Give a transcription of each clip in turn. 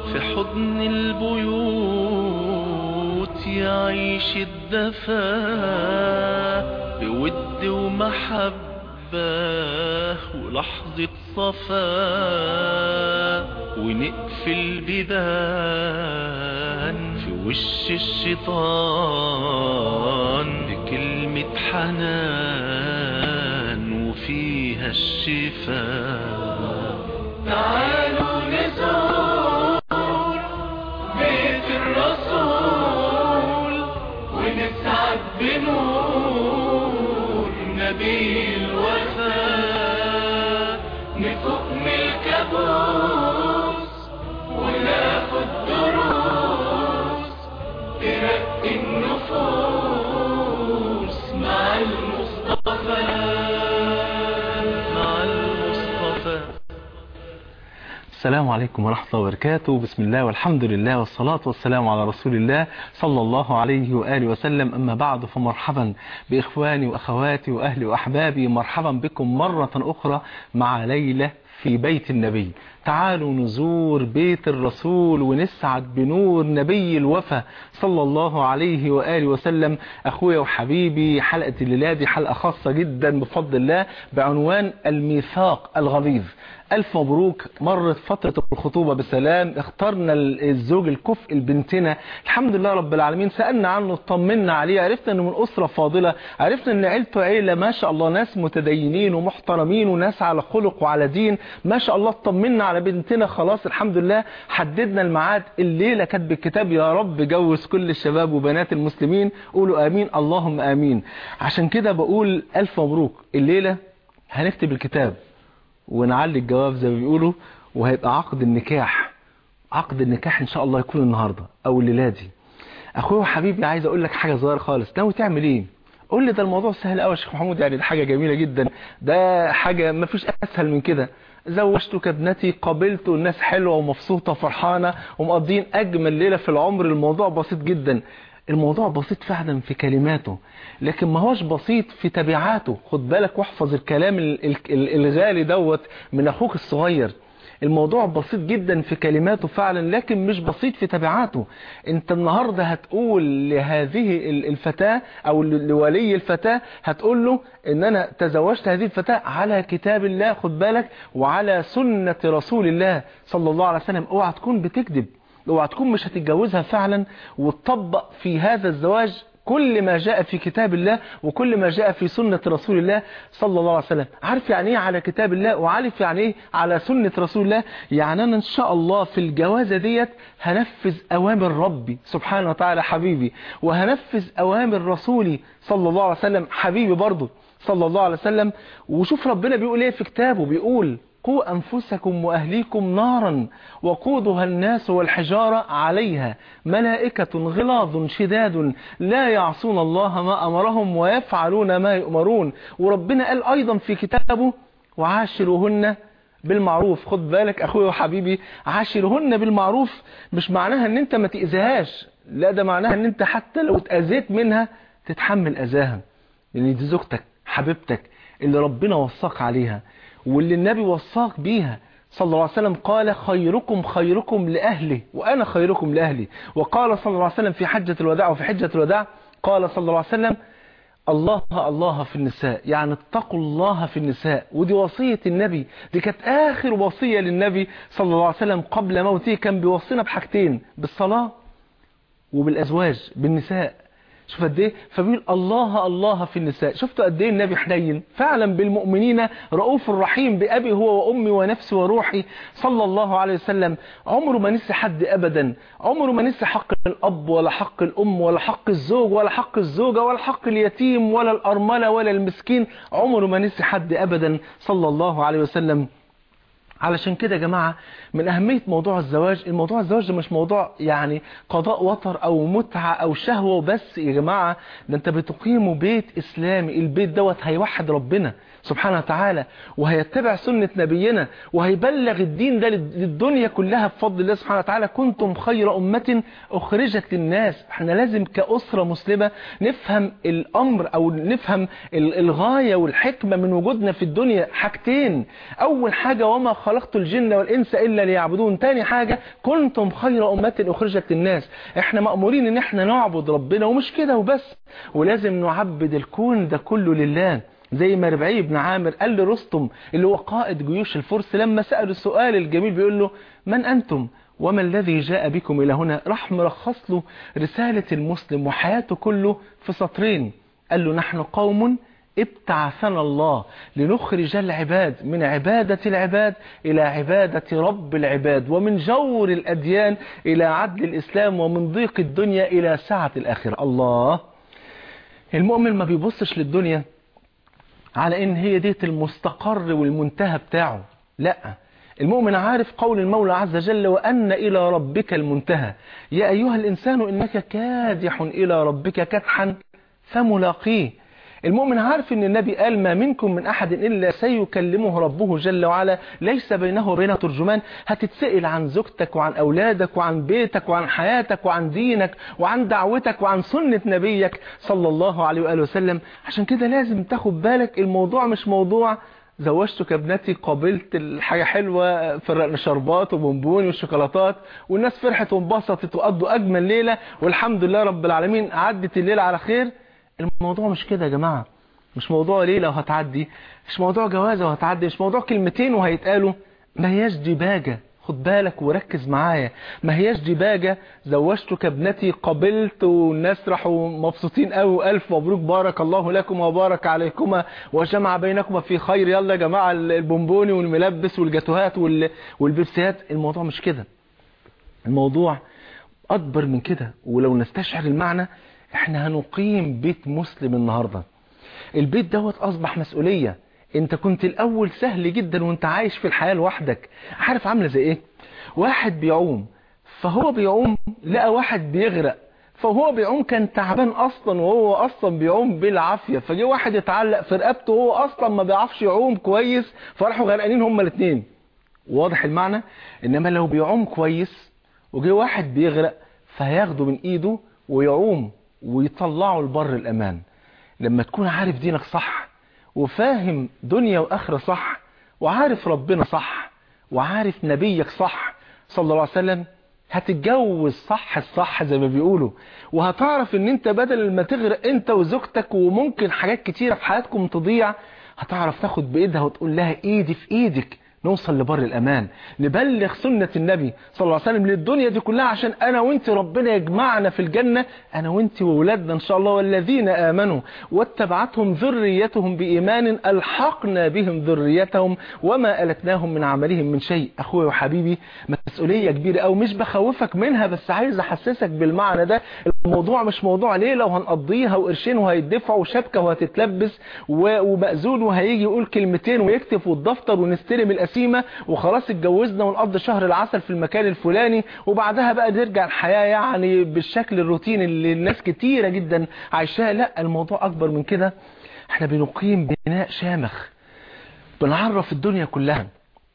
في حضن البيوت يعيش الدفا بود ومحبة ولحظة صفا ونقفل بيبان في وش الشيطان بكلمة حنان وفيها الشفاء تعالوا نزور بيت الرسول ونسعد بنور نبي الوفاء نفوق من الكابوس وناخد دروس ترقي النفوس مع المصطفى مع المصطفى السلام عليكم ورحمة الله وبركاته بسم الله والحمد لله والصلاة والسلام على رسول الله صلى الله عليه وآله وسلم أما بعد فمرحبا بإخواني وأخواتي وأهلي وأحبابي مرحبا بكم مرة أخرى مع ليلة في بيت النبي تعالوا نزور بيت الرسول ونسعد بنور نبي الوفا صلى الله عليه وآله وسلم أخويا وحبيبي حلقة الليلة دي حلقة خاصة جدا بفضل الله بعنوان الميثاق الغليظ ألف مبروك مرت فترة الخطوبة بسلام اخترنا الزوج الكفء لبنتنا الحمد لله رب العالمين سألنا عنه اطمنا عليه عرفنا انه من أسرة فاضلة عرفنا ان عيلته عيلة ما شاء الله ناس متدينين ومحترمين وناس على خلق وعلى دين ما شاء الله اطمنا على بنتنا خلاص الحمد لله حددنا الميعاد الليلة كاتب الكتاب يا رب جوز كل الشباب وبنات المسلمين قولوا آمين اللهم آمين عشان كده بقول ألف مبروك الليلة هنكتب الكتاب ونعلي الجواب زي ما بيقولوا وهيبقى عقد النكاح عقد النكاح ان شاء الله يكون النهارده او الليله دي اخويا وحبيبي عايز اقول لك حاجه صغيره خالص ناوي تعمل ايه قول لي ده الموضوع سهل قوي يا شيخ محمود يعني ده حاجه جميله جدا ده حاجه ما فيش اسهل من كده زوجتك ابنتي قابلته الناس حلوه ومبسوطه وفرحانه ومقضين اجمل ليله في العمر الموضوع بسيط جدا الموضوع بسيط فعلا في كلماته لكن ما هوش بسيط في تبعاته خد بالك واحفظ الكلام ال- ال- الغالي دوت من اخوك الصغير الموضوع بسيط جدا في كلماته فعلا لكن مش بسيط في تبعاته انت النهاردة هتقول لهذه ال- الفتاة او ل- لولي الفتاة هتقول له ان انا تزوجت هذه الفتاة على كتاب الله خد بالك وعلى سنة رسول الله صلى الله عليه وسلم اوعى تكون بتكذب اوعى تكون مش هتتجوزها فعلا وتطبق في هذا الزواج كل ما جاء في كتاب الله وكل ما جاء في سنة رسول الله صلى الله عليه وسلم عارف يعني ايه على كتاب الله وعارف يعني ايه على سنة رسول الله يعني انا ان شاء الله في الجوازة ديت هنفذ اوامر ربي سبحانه وتعالى حبيبي وهنفذ اوامر رسولي صلى الله عليه وسلم حبيبي برضه صلى الله عليه وسلم وشوف ربنا بيقول ايه في كتابه بيقول قوا أنفسكم وأهليكم نارا وقودها الناس والحجارة عليها ملائكة غلاظ شداد لا يعصون الله ما أمرهم ويفعلون ما يؤمرون وربنا قال أيضا في كتابه وعاشروهن بالمعروف خد بالك أخوي وحبيبي عاشرهن بالمعروف مش معناها ان انت ما تأذيهاش لا ده معناها ان انت حتى لو اتأذيت منها تتحمل أذاها لان دي زوجتك حبيبتك اللي ربنا وصاك عليها واللي النبي وصاك بيها صلى الله عليه وسلم قال خيركم خيركم لأهله وأنا خيركم لأهلي وقال صلى الله عليه وسلم في حجة الوداع وفي حجة الوداع قال صلى الله عليه وسلم الله الله في النساء يعني اتقوا الله في النساء ودي وصية النبي دي كانت آخر وصية للنبي صلى الله عليه وسلم قبل موته كان بيوصينا بحاجتين بالصلاة وبالأزواج بالنساء شوف قد ايه فبيقول الله الله في النساء شفتوا قد ايه النبي حنين فعلا بالمؤمنين رؤوف رحيم بأبي هو وأمي ونفسي وروحي صلى الله عليه وسلم عمره ما نسي حد أبدا عمره ما نسي حق الأب ولا حق الأم ولا حق الزوج ولا حق الزوجة ولا حق اليتيم ولا الأرملة ولا المسكين عمره ما نسي حد أبدا صلى الله عليه وسلم علشان كده يا جماعة من أهمية موضوع الزواج الموضوع الزواج ده مش موضوع يعني قضاء وطر أو متعة أو شهوة وبس يا جماعة ده أنت بتقيموا بيت إسلامي البيت دوت هيوحد ربنا سبحانه وتعالى وهيتبع سنة نبينا وهيبلغ الدين ده للدنيا كلها بفضل الله سبحانه وتعالى كنتم خير أمة أخرجت للناس احنا لازم كأسرة مسلمة نفهم الأمر أو نفهم الغاية والحكمة من وجودنا في الدنيا حاجتين أول حاجة وما خلقت الجن والإنس إلا ليعبدون تاني حاجة كنتم خير أمة أخرجت للناس احنا مأمورين ان احنا نعبد ربنا ومش كده وبس ولازم نعبد الكون ده كله لله زي ما ربعي بن عامر قال لرستم اللي هو قائد جيوش الفرس لما سأله السؤال الجميل بيقول له من أنتم وما الذي جاء بكم إلى هنا راح مرخص له رسالة المسلم وحياته كله في سطرين قال له نحن قوم ابتعثنا الله لنخرج العباد من عبادة العباد إلى عبادة رب العباد ومن جور الأديان إلى عدل الإسلام ومن ضيق الدنيا إلى سعة الآخرة الله المؤمن ما بيبصش للدنيا على ان هي ديت المستقر والمنتهى بتاعه لا المؤمن عارف قول المولى عز وجل وأن إلى ربك المنتهى يا أيها الإنسان إنك كادح إلى ربك كدحا فملاقيه المؤمن عارف ان النبي قال ما منكم من احد الا سيكلمه ربه جل وعلا ليس بينه وبين ترجمان هتتسئل عن زوجتك وعن اولادك وعن بيتك وعن حياتك وعن دينك وعن دعوتك وعن سنة نبيك صلى الله عليه وآله وسلم عشان كده لازم تاخد بالك الموضوع مش موضوع زوجتك ابنتي قابلت الحاجة حلوة فرقنا شربات وبونبوني والشوكولاتات والناس فرحت وانبسطت وقضوا اجمل ليلة والحمد لله رب العالمين عدت الليلة على خير الموضوع مش كده يا جماعة مش موضوع ليلة وهتعدي مش موضوع جوازة وهتعدي مش موضوع كلمتين وهيتقالوا ما هياش ديباجة خد بالك وركز معايا ما هياش ديباجة زوجتك ابنتي قبلت والناس راحوا مبسوطين قوي والف مبروك بارك الله لكم وبارك عليكما وجمع بينكما في خير يلا يا جماعة البونبوني والملبس والجاتوهات والبيبسيات الموضوع مش كده الموضوع اكبر من كده ولو نستشعر المعنى احنا هنقيم بيت مسلم النهاردة البيت دوت اصبح مسؤولية انت كنت الاول سهل جدا وانت عايش في الحياة لوحدك عارف عاملة زي ايه واحد بيعوم فهو بيعوم لقى واحد بيغرق فهو بيعوم كان تعبان اصلا وهو اصلا بيعوم بالعافية فجي واحد يتعلق في رقبته وهو اصلا ما بيعرفش يعوم كويس فراحوا غرقانين هما الاثنين واضح المعنى انما لو بيعوم كويس وجي واحد بيغرق فهياخده من ايده ويعوم ويطلعوا البر الأمان لما تكون عارف دينك صح وفاهم دنيا وآخرة صح وعارف ربنا صح وعارف نبيك صح صلى الله عليه وسلم هتتجوز صح الصح زي ما بيقولوا وهتعرف ان انت بدل ما تغرق انت وزوجتك وممكن حاجات كتيرة في حياتكم تضيع هتعرف تاخد بايدها وتقول لها ايدي في ايدك نوصل لبر الأمان نبلغ سنة النبي صلى الله عليه وسلم للدنيا دي كلها عشان أنا وانت ربنا يجمعنا في الجنة أنا وانت وولادنا إن شاء الله والذين آمنوا واتبعتهم ذريتهم بإيمان ألحقنا بهم ذريتهم وما ألتناهم من عملهم من شيء أخوي وحبيبي مسؤولية كبيرة أو مش بخوفك منها بس عايز أحسسك بالمعنى ده الموضوع مش موضوع ليلة وهنقضيها وقرشين وهيدفعوا وشبكة وهتتلبس ومأذون وهيجي يقول كلمتين ويكتب في الدفتر ونستلم الأسئلة القسيمة وخلاص اتجوزنا ونقضي شهر العسل في المكان الفلاني وبعدها بقى نرجع الحياة يعني بالشكل الروتيني اللي الناس كتيرة جدا عايشاه لا الموضوع أكبر من كده احنا بنقيم بناء شامخ بنعرف الدنيا كلها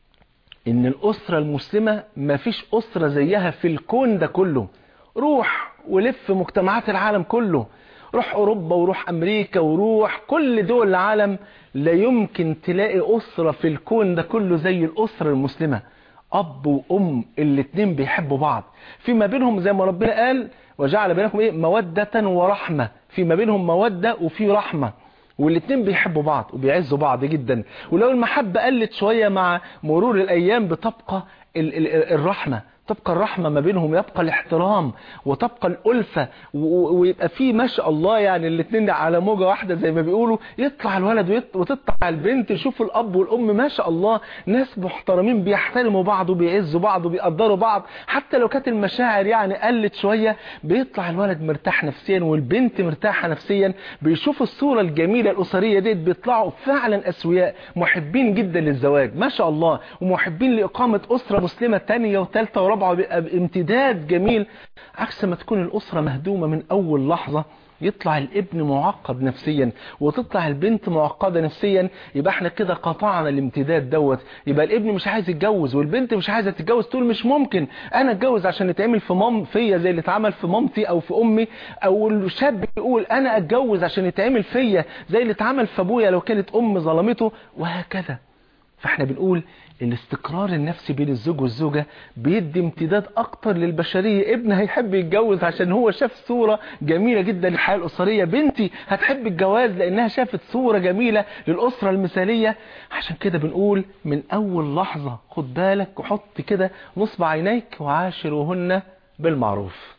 ان الأسرة المسلمة مفيش أسرة زيها في الكون ده كله روح ولف مجتمعات العالم كله روح أوروبا وروح أمريكا وروح كل دول العالم لا يمكن تلاقي أسرة في الكون ده كله زي الأسرة المسلمة أب وأم الاتنين بيحبوا بعض فيما بينهم زي ما ربنا قال وجعل بينكم إيه مودة ورحمة فيما بينهم مودة وفي رحمة والاتنين بيحبوا بعض وبيعزوا بعض جدا ولو المحبة قلت شوية مع مرور الأيام بتبقى الرحمة تبقى الرحمة ما بينهم يبقى الاحترام وتبقى الألفة ويبقى في ما شاء الله يعني الاثنين على موجة واحدة زي ما بيقولوا يطلع الولد وتطلع البنت يشوف الأب والأم ما شاء الله ناس محترمين بيحترموا بعض وبيعزوا بعض وبيقدروا بعض حتى لو كانت المشاعر يعني قلت شوية بيطلع الولد مرتاح نفسيا والبنت مرتاحة نفسيا بيشوفوا الصورة الجميلة الأسرية ديت بيطلعوا فعلا أسوياء محبين جدا للزواج ما شاء الله ومحبين لإقامة أسرة مسلمة تانية وثالثة ورابعة بيبقى بامتداد جميل عكس ما تكون الأسرة مهدومة من أول لحظة يطلع الابن معقد نفسيا وتطلع البنت معقدة نفسيا يبقى احنا كده قطعنا الامتداد دوت يبقى الابن مش عايز يتجوز والبنت مش عايزة تتجوز تقول مش ممكن انا اتجوز عشان يتعمل في مام فيا زي اللي اتعمل في مامتي او في امي او الشاب يقول انا اتجوز عشان يتعمل فيا زي اللي اتعمل في ابويا لو كانت ام ظلمته وهكذا فاحنا بنقول الاستقرار النفسي بين الزوج والزوجة بيدي امتداد اكتر للبشرية ابن هيحب يتجوز عشان هو شاف صورة جميلة جدا للحياة الاسرية بنتي هتحب الجواز لانها شافت صورة جميلة للاسرة المثالية عشان كده بنقول من اول لحظة خد بالك وحط كده نصب عينيك وعاشروهن بالمعروف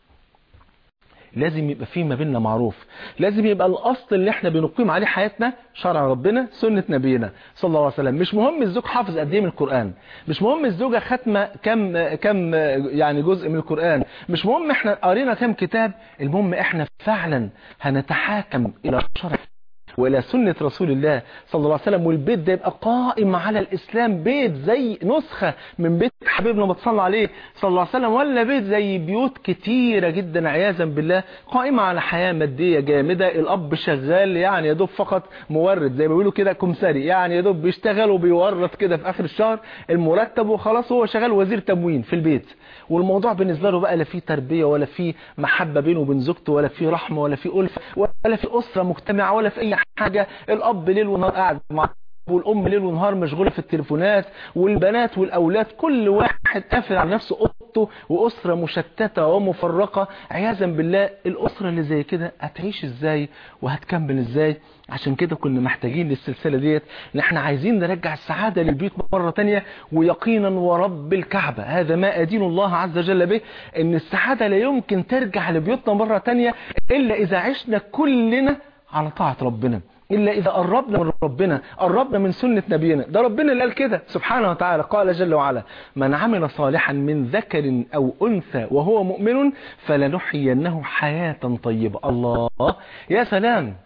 لازم يبقى في ما بيننا معروف لازم يبقى الاصل اللي احنا بنقيم عليه حياتنا شرع ربنا سنة نبينا صلى الله عليه وسلم مش مهم الزوج حافظ قد ايه من القرآن مش مهم الزوجة ختمة كم كم يعني جزء من القرآن مش مهم احنا قرينا كم كتاب المهم احنا فعلا هنتحاكم الى شرع والى سنة رسول الله صلى الله عليه وسلم والبيت ده يبقى قائم على الاسلام بيت زي نسخة من بيت حبيبنا بتصلى عليه صلى الله عليه وسلم ولا بيت زي بيوت كتيرة جدا عياذا بالله قائمة على حياة مادية جامدة الاب شغال يعني يدوب فقط مورد زي ما بيقولوا كده كمساري يعني يدوب بيشتغل وبيورد كده في اخر الشهر المرتب وخلاص هو شغال وزير تموين في البيت والموضوع بالنسبة له بقى لا فيه تربية ولا فيه محبة بينه وبين زوجته ولا فيه رحمة ولا فيه ألفة ولا فيه أسرة مجتمعة ولا في أي حاجة الأب ليل ونهار قاعد مع والأم ليل ونهار مشغولة في التليفونات والبنات والأولاد كل واحد قافل على نفسه أوضته وأسرة مشتتة ومفرقة عياذا بالله الأسرة اللي زي كده هتعيش إزاي وهتكمل إزاي عشان كده كنا محتاجين للسلسلة ديت ان احنا عايزين نرجع السعادة للبيت مرة تانية ويقينا ورب الكعبة هذا ما أدين الله عز وجل به ان السعادة لا يمكن ترجع لبيوتنا مرة تانية إلا إذا عشنا كلنا على طاعة ربنا إلا إذا قربنا من ربنا قربنا من سنة نبينا ده ربنا اللي قال كده سبحانه وتعالى قال جل وعلا من عمل صالحا من ذكر أو أنثى وهو مؤمن فلنحيينه حياة طيبة الله يا سلام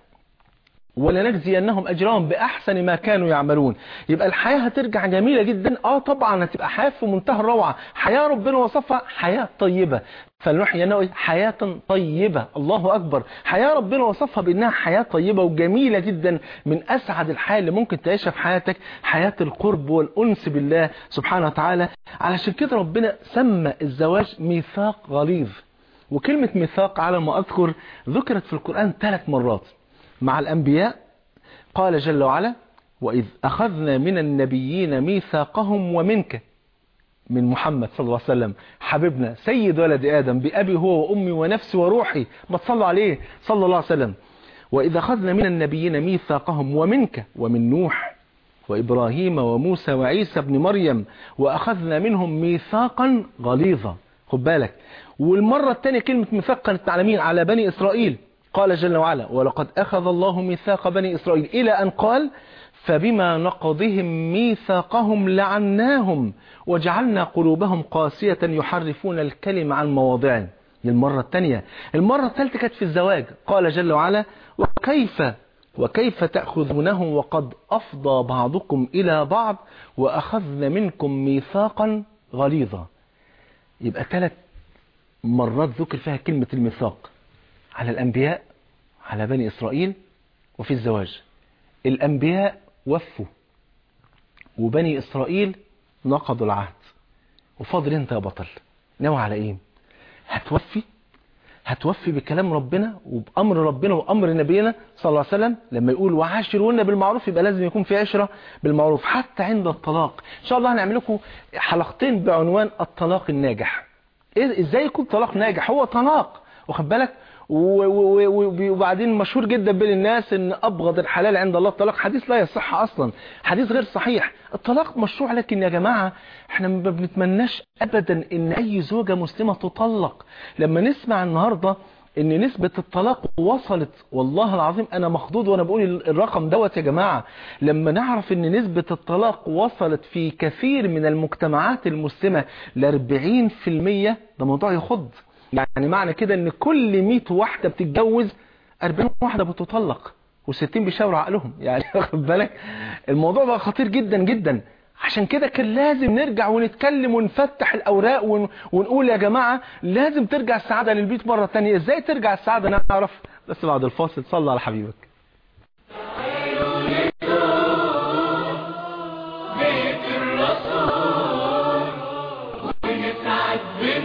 ولنجزينهم أجرهم بأحسن ما كانوا يعملون يبقى الحياة هترجع جميلة جدا آه طبعا هتبقى حياة في منتهى الروعة حياة ربنا وصفها حياة طيبة فلنحيينه حياة طيبة الله أكبر حياة ربنا وصفها بأنها حياة طيبة وجميلة جدا من أسعد الحياة اللي ممكن تعيشها في حياتك حياة القرب والأنس بالله سبحانه وتعالى علشان كده ربنا سمى الزواج ميثاق غليظ وكلمة ميثاق على ما أذكر ذكرت في القرآن ثلاث مرات مع الأنبياء قال جل وعلا وإذ أخذنا من النبيين ميثاقهم ومنك من محمد صلى الله عليه وسلم حبيبنا سيد ولد آدم بأبي هو وأمي ونفسي وروحي ما تصلوا عليه صلى الله عليه وسلم وإذ أخذنا من النبيين ميثاقهم ومنك ومن نوح وإبراهيم وموسى وعيسى بن مريم وأخذنا منهم ميثاقا غليظا خد بالك والمرة الثانية كلمة ميثاق كانت على مين على بني إسرائيل قال جل وعلا ولقد أخذ الله ميثاق بني إسرائيل إلى أن قال فبما نقضهم ميثاقهم لعناهم وجعلنا قلوبهم قاسية يحرفون الكلم عن مواضعه للمرة الثانية المرة الثالثة كانت في الزواج قال جل وعلا وكيف وكيف تأخذونه وقد أفضى بعضكم إلى بعض وأخذن منكم ميثاقا غليظا يبقى ثلاث مرات ذكر فيها كلمة الميثاق على الأنبياء على بني إسرائيل وفي الزواج الأنبياء وفوا وبني إسرائيل نقضوا العهد وفاضل انت يا بطل ناوي على ايه هتوفي هتوفي بكلام ربنا وبأمر ربنا وأمر نبينا صلى الله عليه وسلم لما يقول وعاشرونا بالمعروف يبقى لازم يكون في عشرة بالمعروف حتى عند الطلاق إن شاء الله هنعمل لكم حلقتين بعنوان الطلاق الناجح إيه ازاي يكون طلاق ناجح هو طلاق واخد بالك وبعدين مشهور جدا بين الناس ان ابغض الحلال عند الله الطلاق حديث لا يصح اصلا حديث غير صحيح الطلاق مشروع لكن يا جماعة احنا ما بنتمناش ابدا ان اي زوجة مسلمة تطلق لما نسمع النهاردة ان نسبة الطلاق وصلت والله العظيم انا مخضوض وانا بقول الرقم دوت يا جماعة لما نعرف ان نسبة الطلاق وصلت في كثير من المجتمعات المسلمة ل 40% ده موضوع يخض يعني معنى كده ان كل 100 واحدة بتتجوز 40 واحدة بتطلق و60 بيشاوروا عقلهم يعني واخد بالك الموضوع بقى خطير جدا جدا عشان كده كان لازم نرجع ونتكلم ونفتح الأوراق ون... ونقول يا جماعة لازم ترجع السعادة للبيت مرة تانية ازاي ترجع السعادة نعرف بس بعد الفاصل صلى على حبيبك بيت الرسول ونسعد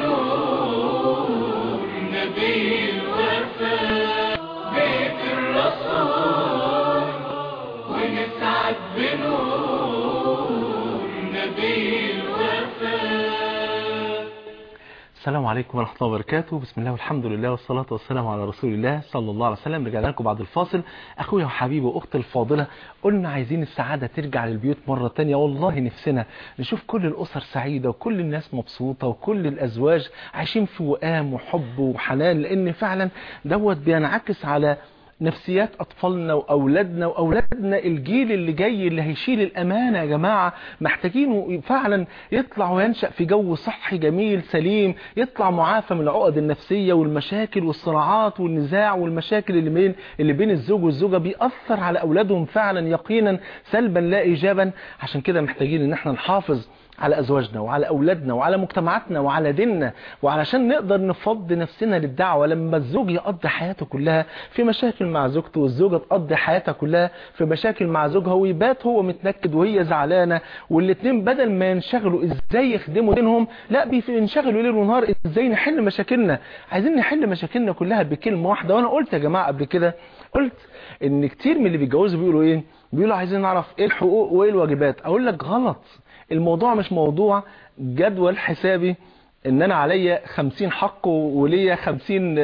بنور نبي الوفاء بيت الرسول ونسعد بنور نبي الوفاء السلام عليكم ورحمة الله وبركاته بسم الله والحمد لله والصلاة والسلام على رسول الله صلى الله عليه وسلم رجعنا لكم بعد الفاصل أخويا وحبيبي وأختي الفاضلة قلنا عايزين السعادة ترجع للبيوت مرة تانية والله نفسنا نشوف كل الأسر سعيدة وكل الناس مبسوطة وكل الأزواج عايشين في وئام وحب وحنان لأن فعلا دوت بينعكس على نفسيات أطفالنا وأولادنا وأولادنا الجيل اللي جاي اللي هيشيل الأمانة يا جماعة محتاجينه فعلا يطلع وينشأ في جو صحي جميل سليم يطلع معافى من العقد النفسية والمشاكل والصراعات والنزاع والمشاكل اللي بين اللي بين الزوج والزوجة بيأثر على أولادهم فعلا يقينا سلبا لا إيجابا عشان كده محتاجين إن احنا نحافظ على أزواجنا وعلى أولادنا وعلى مجتمعاتنا وعلى ديننا وعلشان نقدر نفضي نفسنا للدعوة لما الزوج يقضي حياته كلها في مشاكل مع زوجته والزوجة تقضي حياتها كلها في مشاكل مع زوجها ويبات هو متنكد وهي زعلانة والاتنين بدل ما ينشغلوا ازاي يخدموا دينهم لا بينشغلوا ليل ونهار ازاي نحل مشاكلنا عايزين نحل مشاكلنا كلها بكلمة واحدة وانا قلت يا جماعة قبل كده قلت ان كتير من اللي بيتجوزوا بيقولوا ايه بيقولوا عايزين نعرف ايه الحقوق وايه الواجبات اقول لك غلط الموضوع مش موضوع جدول حسابي ان انا عليا 50 حق وليا 50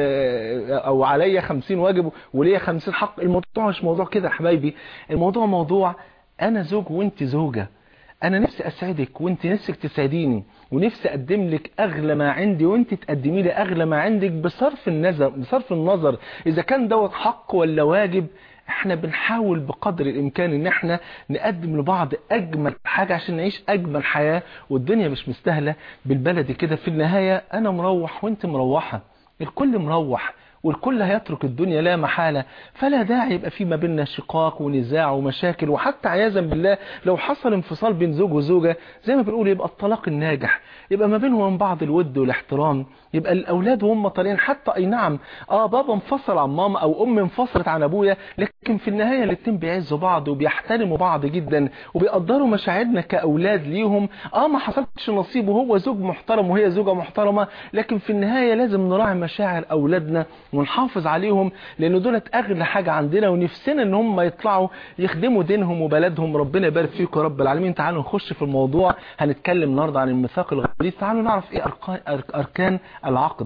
او عليا 50 واجب وليا 50 حق الموضوع مش موضوع كده يا حبايبي الموضوع موضوع انا زوج وانت زوجة انا نفسي اسعدك وانت نفسك تسعديني ونفسي اقدم لك اغلى ما عندي وانت تقدمي لي اغلى ما عندك بصرف النظر بصرف النظر اذا كان دوت حق ولا واجب احنا بنحاول بقدر الامكان ان احنا نقدم لبعض اجمل حاجة عشان نعيش اجمل حياة والدنيا مش مستاهلة بالبلدي كده في النهاية انا مروح وانت مروحة الكل مروح والكل هيترك الدنيا لا محالة فلا داعي يبقى في ما بيننا شقاق ونزاع ومشاكل وحتى عياذا بالله لو حصل انفصال بين زوج وزوجة زي ما بنقول يبقى الطلاق الناجح يبقى ما بينهم وبين بعض الود والاحترام يبقى الاولاد وهم طالعين حتى اي نعم اه بابا انفصل عن ماما او ام انفصلت عن ابويا لكن في النهاية الاتنين بيعزوا بعض وبيحترموا بعض جدا وبيقدروا مشاعرنا كاولاد ليهم اه ما حصلتش نصيب وهو زوج محترم وهي زوجة محترمة لكن في النهاية لازم نراعي مشاعر اولادنا ونحافظ عليهم لان دولت اغلى حاجة عندنا ونفسنا ان هم يطلعوا يخدموا دينهم وبلدهم ربنا يبارك فيكم يا رب العالمين تعالوا نخش في الموضوع هنتكلم النهارده عن الميثاق الغليظ تعالوا نعرف ايه اركان العقد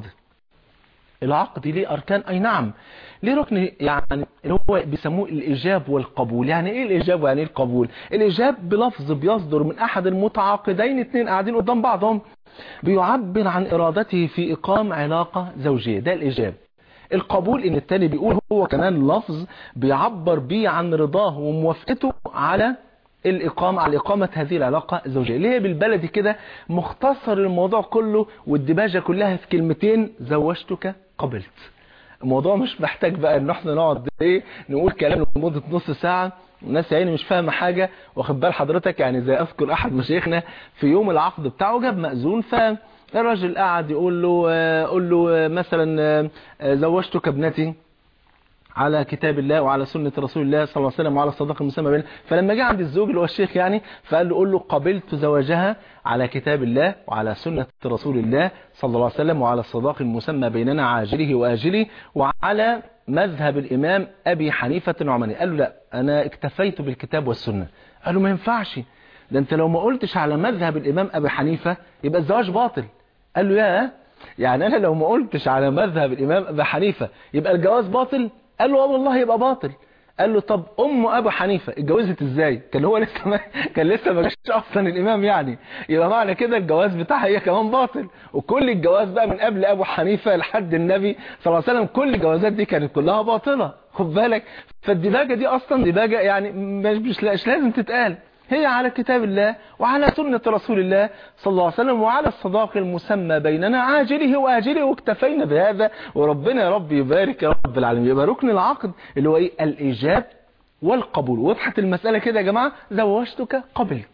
العقد ليه اركان اي نعم ليه ركن يعني اللي هو بيسموه الايجاب والقبول يعني ايه الايجاب ويعني ايه القبول الايجاب بلفظ بيصدر من احد المتعاقدين اتنين قاعدين قدام بعضهم بيعبر عن ارادته في اقام علاقة زوجية ده الايجاب القبول ان التاني بيقول هو كمان لفظ بيعبر بيه عن رضاه وموافقته على الإقامة على إقامة هذه العلاقة الزوجية اللي هي بالبلدي كده مختصر الموضوع كله والدباجة كلها في كلمتين زوجتك قبلت الموضوع مش محتاج بقى ان احنا نقعد ايه نقول كلام لمدة نص ساعة الناس يعني مش فاهمة حاجة واخد بال حضرتك يعني زي اذكر احد مشايخنا في يوم العقد بتاعه جاب مأذون ف الراجل قاعد يقول له قول له مثلا زوجتك ابنتي على كتاب الله وعلى سنة رسول الله صلى الله عليه وسلم وعلى الصداقة المسمى بيننا فلما جاء عند الزوج اللي هو الشيخ يعني فقال له قول له قبلت زواجها على كتاب الله وعلى سنة رسول الله صلى الله عليه وسلم وعلى الصداقة المسمى بيننا عاجله وآجله وعلى مذهب الإمام أبي حنيفة النعماني قال له لا أنا اكتفيت بالكتاب والسنة قال له ما ينفعش ده أنت لو ما قلتش على مذهب الإمام أبي حنيفة يبقى الزواج باطل قال له يا يعني أنا لو ما قلتش على مذهب الإمام أبي حنيفة يبقى الجواز باطل قال له اه والله يبقى باطل قال له طب ام ابو حنيفه اتجوزت ازاي كان هو لسه ما كان لسه ما جاش اصلا الامام يعني يبقى معنى كده الجواز بتاعها هي كمان باطل وكل الجواز بقى من قبل ابو حنيفه لحد النبي صلى الله عليه وسلم كل الجوازات دي كانت كلها باطله خد بالك فالدباجه دي اصلا دباجه يعني مش مش لازم تتقال هي على كتاب الله وعلى سنة رسول الله صلى الله عليه وسلم وعلى الصداق المسمى بيننا عاجله وآجله واكتفينا بهذا وربنا يا رب يبارك يا رب العالمين يبقى ركن العقد اللي هو ايه الإيجاب والقبول وضحت المسألة كده يا جماعة زوجتك قبلت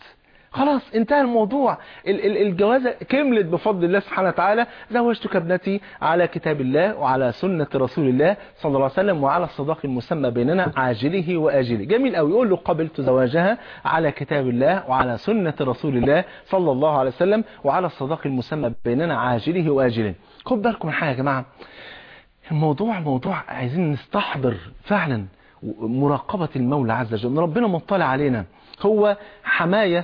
خلاص انتهى الموضوع ال- ال- الجوازة كملت بفضل الله سبحانه وتعالى زوجتك ابنتي على كتاب الله وعلى سنة رسول الله صلى الله عليه وسلم وعلى الصداق المسمى بيننا عاجله وآجله جميل قوي يقول له قبلت زواجها على كتاب الله وعلى سنة رسول الله صلى الله عليه وسلم وعلى الصداق المسمى بيننا عاجله وآجله خد بالكم من حاجة يا جماعة الموضوع موضوع عايزين نستحضر فعلا مراقبة المولى عز وجل ربنا مطلع علينا هو حماية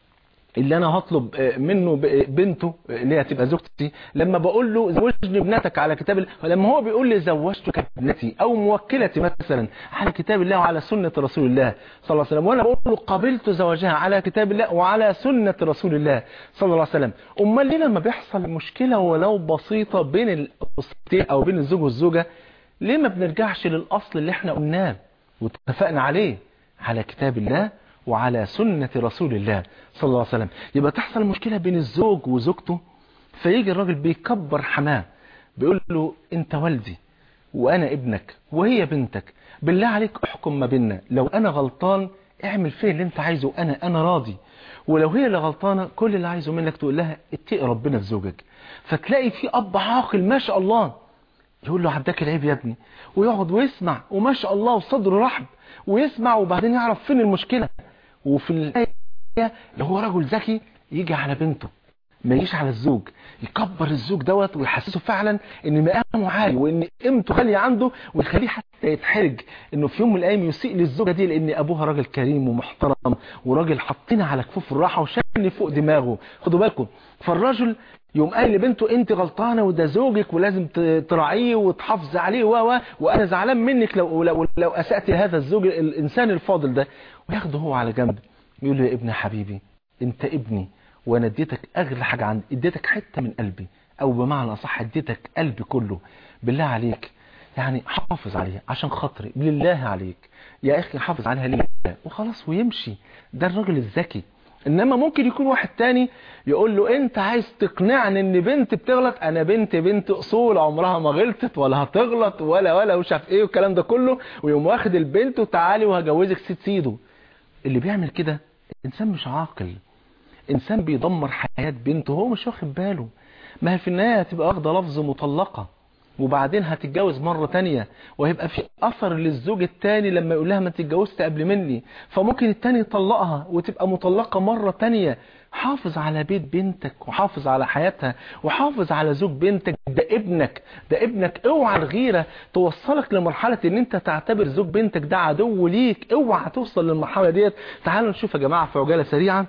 اللي انا هطلب منه بنته اللي هي تبقى زوجتي لما بقول له زوجني ابنتك على كتاب الله لما هو بيقول لي زوجتك ابنتي او موكلتي مثلا على كتاب الله وعلى سنة رسول الله صلى الله عليه وسلم وانا بقول له قبلت زواجها على كتاب الله وعلى سنة رسول الله صلى الله عليه وسلم امال ليه لما بيحصل مشكلة ولو بسيطة بين الاسرتين او بين الزوج والزوجة ليه ما بنرجعش للاصل اللي احنا قلناه واتفقنا عليه على كتاب الله وعلى سنة رسول الله صلى الله عليه وسلم يبقى تحصل مشكلة بين الزوج وزوجته فيجي الراجل بيكبر حماه بيقول له انت والدي وانا ابنك وهي بنتك بالله عليك احكم ما بيننا لو انا غلطان اعمل فيه اللي انت عايزه انا انا راضي ولو هي اللي غلطانة كل اللي عايزه منك تقول لها اتقي ربنا في زوجك فتلاقي في اب عاقل ما شاء الله يقول له عداك العيب يا ابني ويقعد ويسمع وما شاء الله وصدره رحب ويسمع وبعدين يعرف فين المشكلة وفي الآية اللي هو رجل ذكي يجي على بنته ما يجيش على الزوج يكبر الزوج دوت ويحسسه فعلا ان مقامه عالي وان قيمته غاليه عنده ويخليه حتى يتحرج انه في يوم من الايام يسيء للزوجه دي لان ابوها راجل كريم ومحترم وراجل حاطينها على كفوف الراحه وشايلني فوق دماغه خدوا بالكم فالراجل يوم قال لبنته انت غلطانه وده زوجك ولازم تراعيه وتحافظي عليه و وانا زعلان منك لو لو, لو اسات هذا الزوج الانسان الفاضل ده وياخده هو على جنب يقول له يا ابن حبيبي انت ابني وانا اديتك اغلى حاجه عندي اديتك حته من قلبي او بمعنى اصح اديتك قلبي كله بالله عليك يعني حافظ عليها عشان خاطري بالله عليك يا اخي حافظ عليها ليه وخلاص ويمشي ده الراجل الذكي انما ممكن يكون واحد تاني يقول له انت عايز تقنعني ان بنت بتغلط انا بنت بنت اصول عمرها ما غلطت ولا هتغلط ولا ولا وش عارف ايه والكلام ده كله ويقوم واخد البنت وتعالي وهجوزك ست سيده اللي بيعمل كده انسان مش عاقل انسان بيدمر حياة بنته هو مش واخد باله ما هي في النهاية هتبقى واخدة لفظ مطلقة وبعدين هتتجوز مرة تانية وهيبقى في اثر للزوج التاني لما يقول لها ما تتجوزت قبل مني فممكن التاني يطلقها وتبقى مطلقة مرة تانية حافظ على بيت بنتك وحافظ على حياتها وحافظ على زوج بنتك ده ابنك ده ابنك اوعى الغيرة توصلك لمرحلة ان انت تعتبر زوج بنتك ده عدو ليك اوعى توصل للمرحلة ديت تعالوا نشوف يا جماعة في عجالة سريعة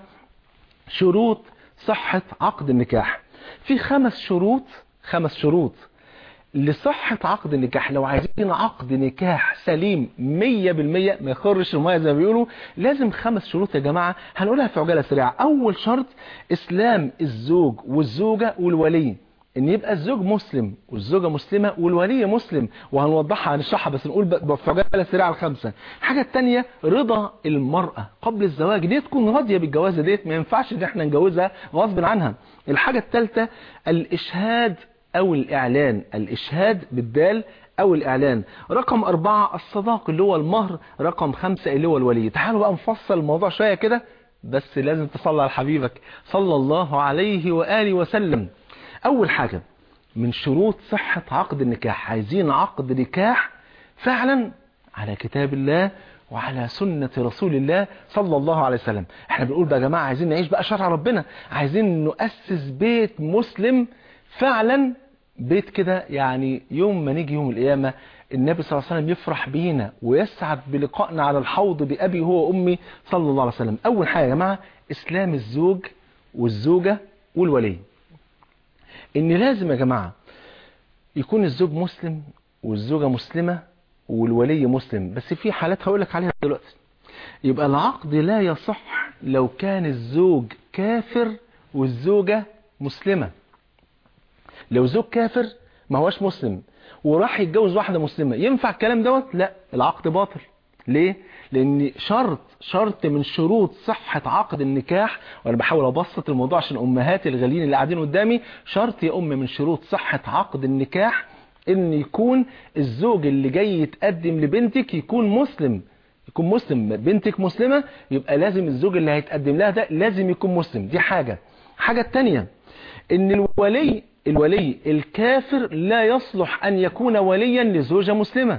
شروط صحة عقد النكاح في خمس شروط خمس شروط لصحة عقد النكاح لو عايزين عقد نكاح سليم مية بالمية ما يخرش المية زي ما بيقولوا لازم خمس شروط يا جماعة هنقولها في عجالة سريعة أول شرط إسلام الزوج والزوجة والولي ان يبقى الزوج مسلم والزوجة مسلمة والولي مسلم وهنوضحها هنشرحها بس نقول في عجالة سريعة الخمسة الحاجة التانية رضا المرأة قبل الزواج دي تكون راضية بالجوازة ديت ما ينفعش ان احنا نجوزها غصب عنها الحاجة التالتة الاشهاد او الاعلان الاشهاد بالدال او الاعلان رقم اربعة الصداق اللي هو المهر رقم خمسة اللي هو الولي تعالوا بقى نفصل الموضوع شوية كده بس لازم تصلي على حبيبك صلى الله عليه وآله وسلم اول حاجة من شروط صحة عقد النكاح عايزين عقد نكاح فعلا على كتاب الله وعلى سنة رسول الله صلى الله عليه وسلم احنا بنقول بقى يا جماعة عايزين نعيش بقى شرع ربنا عايزين نؤسس بيت مسلم فعلا بيت كده يعني يوم ما نيجي يوم القيامة النبي صلى الله عليه وسلم يفرح بينا ويسعد بلقائنا على الحوض بأبي هو وأمي صلى الله عليه وسلم أول حاجة يا جماعة إسلام الزوج والزوجة والولي إن لازم يا جماعة يكون الزوج مسلم والزوجة مسلمة والولي مسلم بس في حالات هقول لك عليها دلوقتي يبقى العقد لا يصح لو كان الزوج كافر والزوجة مسلمة لو زوج كافر ما هوش مسلم وراح يتجوز واحدة مسلمة ينفع الكلام دوت لا العقد باطل ليه لان شرط شرط من شروط صحة عقد النكاح وانا بحاول ابسط الموضوع عشان امهات الغاليين اللي قاعدين قدامي شرط يا ام من شروط صحة عقد النكاح ان يكون الزوج اللي جاي يتقدم لبنتك يكون مسلم يكون مسلم بنتك مسلمة يبقى لازم الزوج اللي هيتقدم لها ده لازم يكون مسلم دي حاجة حاجة التانية ان الولي الولي الكافر لا يصلح ان يكون وليا لزوجة مسلمة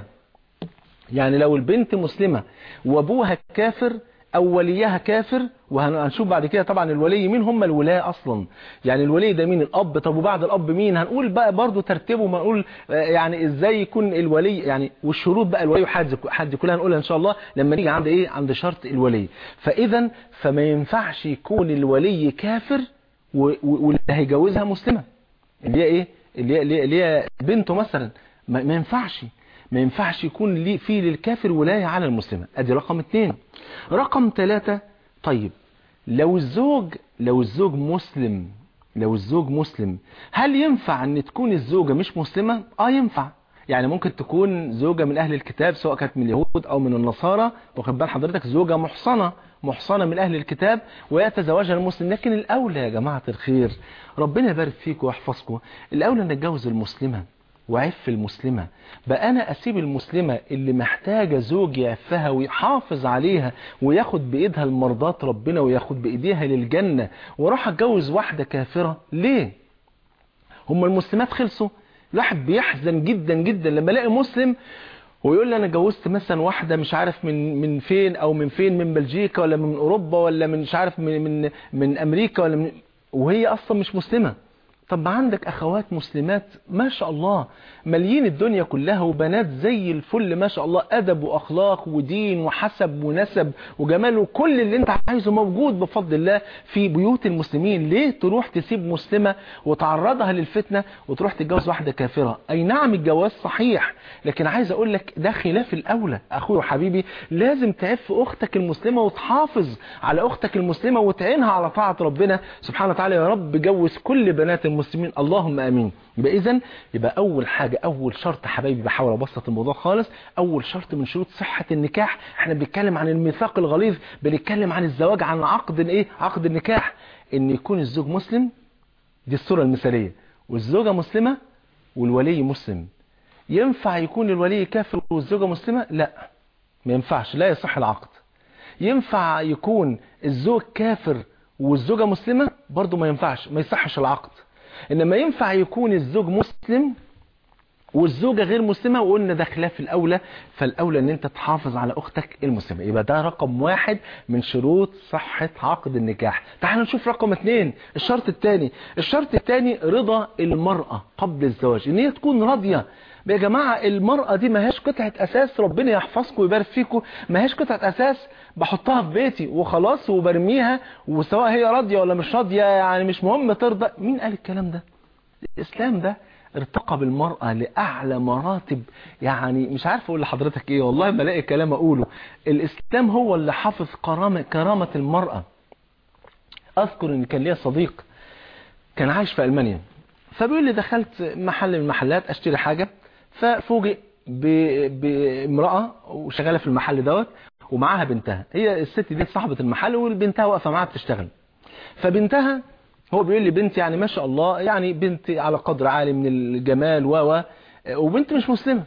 يعني لو البنت مسلمة وابوها كافر او وليها كافر وهنشوف بعد كده طبعا الولي مين هم الولاة اصلا يعني الولي ده مين الاب طب وبعد الاب مين هنقول بقى برضو ترتيبه ما نقول يعني ازاي يكون الولي يعني والشروط بقى الولي وحد حد كلها هنقولها ان شاء الله لما نيجي عند ايه عند شرط الولي فاذا فما ينفعش يكون الولي كافر واللي هيجوزها مسلمة اللي هي ايه اللي هي اللي هي بنته مثلا ما ينفعش ما ينفعش يكون لي في للكافر ولاية على المسلمة ادي رقم اتنين رقم ثلاثة طيب لو الزوج لو الزوج مسلم لو الزوج مسلم هل ينفع ان تكون الزوجة مش مسلمة اه ينفع يعني ممكن تكون زوجة من اهل الكتاب سواء كانت من اليهود او من النصارى واخد بال حضرتك زوجة محصنة محصنة من اهل الكتاب ويتزوجها المسلم لكن الاولى يا جماعة الخير ربنا يبارك فيكم ويحفظكم الاولى ان نتجوز المسلمة وعف المسلمة بقى أنا أسيب المسلمة اللي محتاجة زوج يعفها ويحافظ عليها وياخد بإيدها المرضات ربنا وياخد بإيديها للجنة وراح أتجوز واحدة كافرة ليه هم المسلمات خلصوا الواحد بيحزن جدا جدا لما الاقي مسلم ويقول لي انا جوزت مثلا واحده مش عارف من من فين او من فين من بلجيكا ولا من اوروبا ولا من مش عارف من من من امريكا ولا من وهي اصلا مش مسلمه طب ما عندك اخوات مسلمات ما شاء الله مليين الدنيا كلها وبنات زي الفل ما شاء الله ادب واخلاق ودين وحسب ونسب وجمال وكل اللي انت عايزه موجود بفضل الله في بيوت المسلمين ليه تروح تسيب مسلمة وتعرضها للفتنة وتروح تتجوز واحدة كافرة اي نعم الجواز صحيح لكن عايز اقول لك ده خلاف الاولى اخوي وحبيبي لازم تعف اختك المسلمة وتحافظ على اختك المسلمة وتعينها على طاعة ربنا سبحانه وتعالى يا رب جوز كل بنات المسلمين اللهم امين يبقى اذا يبقى اول حاجة اول شرط حبايبي بحاول ابسط الموضوع خالص اول شرط من شروط صحة النكاح احنا بنتكلم عن الميثاق الغليظ بنتكلم عن الزواج عن عقد ايه عقد النكاح ان يكون الزوج مسلم دي الصورة المثالية والزوجة مسلمة والولي مسلم ينفع يكون الولي كافر والزوجة مسلمة لا ما ينفعش لا يصح العقد ينفع يكون الزوج كافر والزوجة مسلمة برضو ما ينفعش ما يصحش العقد انما ينفع يكون الزوج مسلم والزوجة غير مسلمة وقلنا ده خلاف الأولى فالأولى ان انت تحافظ على أختك المسلمة يبقى ده رقم واحد من شروط صحة عقد النكاح تعالوا نشوف رقم اثنين الشرط الثاني الشرط الثاني رضا المرأة قبل الزواج ان هي تكون راضية يا جماعة المرأة دي ما هيش قطعة أساس ربنا يحفظكم ويبارك فيكم ما هيش قطعة أساس بحطها في بيتي وخلاص وبرميها وسواء هي راضية ولا مش راضية يعني مش مهم ترضى مين قال الكلام ده الإسلام ده ارتقى بالمرأة لأعلى مراتب يعني مش عارف أقول لحضرتك إيه والله ما لاقي كلام أقوله الإسلام هو اللي حافظ كرامة, كرامة المرأة أذكر إن كان ليا صديق كان عايش في ألمانيا فبيقول لي دخلت محل من المحلات أشتري حاجة ففوجئ بامرأة وشغالة في المحل دوت ومعاها بنتها هي الست دي صاحبة المحل والبنتها واقفة معاها بتشتغل فبنتها هو بيقول لي بنت يعني ما شاء الله يعني بنت على قدر عالي من الجمال و وبنت مش مسلمة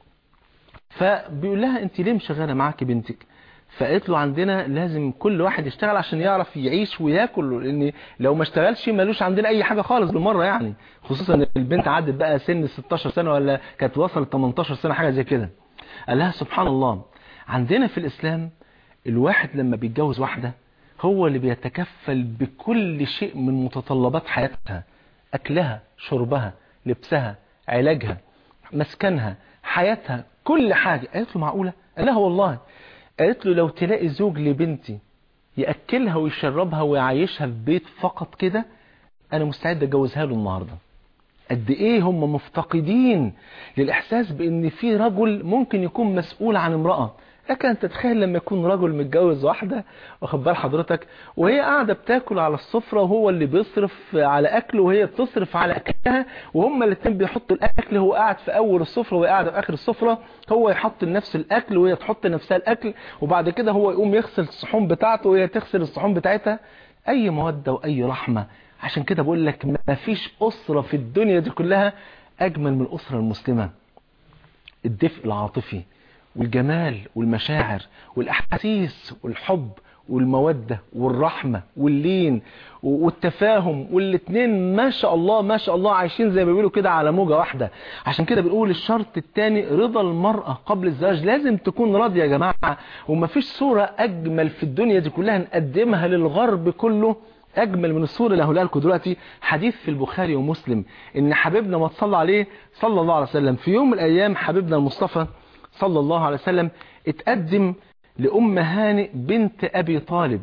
فبيقول لها انت ليه مشغلة معاكي بنتك فقالت له عندنا لازم كل واحد يشتغل عشان يعرف يعيش وياكل لان لو ما اشتغلش ملوش عندنا اي حاجة خالص بالمرة يعني خصوصا ان البنت عدت بقى سن 16 سنة ولا كانت وصلت 18 سنة حاجة زي كده قال لها سبحان الله عندنا في الاسلام الواحد لما بيتجوز واحدة هو اللي بيتكفل بكل شيء من متطلبات حياتها أكلها شربها لبسها علاجها مسكنها حياتها كل حاجة قالت له معقولة قال لها والله قالت له لو تلاقي زوج لبنتي يأكلها ويشربها ويعيشها في بيت فقط كده أنا مستعد أجوزها له النهاردة قد ايه هم مفتقدين للإحساس بأن في رجل ممكن يكون مسؤول عن امرأة لكن انت تتخيل لما يكون رجل متجوز واحدة واخد بال حضرتك وهي قاعدة بتاكل على السفرة وهو اللي بيصرف على اكله وهي بتصرف على اكلها وهم الاثنين بيحطوا الاكل هو قاعد في اول السفرة وهي قاعدة في اخر السفرة هو يحط لنفسه الاكل وهي تحط نفسها الاكل وبعد كده هو يقوم يغسل الصحون بتاعته وهي تغسل الصحون بتاعتها اي مودة واي رحمة عشان كده بقول لك ما فيش اسرة في الدنيا دي كلها اجمل من الاسرة المسلمة الدفء العاطفي والجمال والمشاعر والأحاسيس والحب والمودة والرحمة واللين والتفاهم والاتنين ما شاء الله ما شاء الله عايشين زي ما بيقولوا كده على موجة واحدة عشان كده بنقول الشرط الثاني رضا المرأة قبل الزواج لازم تكون راضية يا جماعة ومفيش صورة أجمل في الدنيا دي كلها نقدمها للغرب كله أجمل من الصورة اللي هقولها لكم دلوقتي حديث في البخاري ومسلم إن حبيبنا ما تصلى عليه صلى الله عليه وسلم في يوم من الأيام حبيبنا المصطفى صلى الله عليه وسلم اتقدم لأم هانئ بنت أبي طالب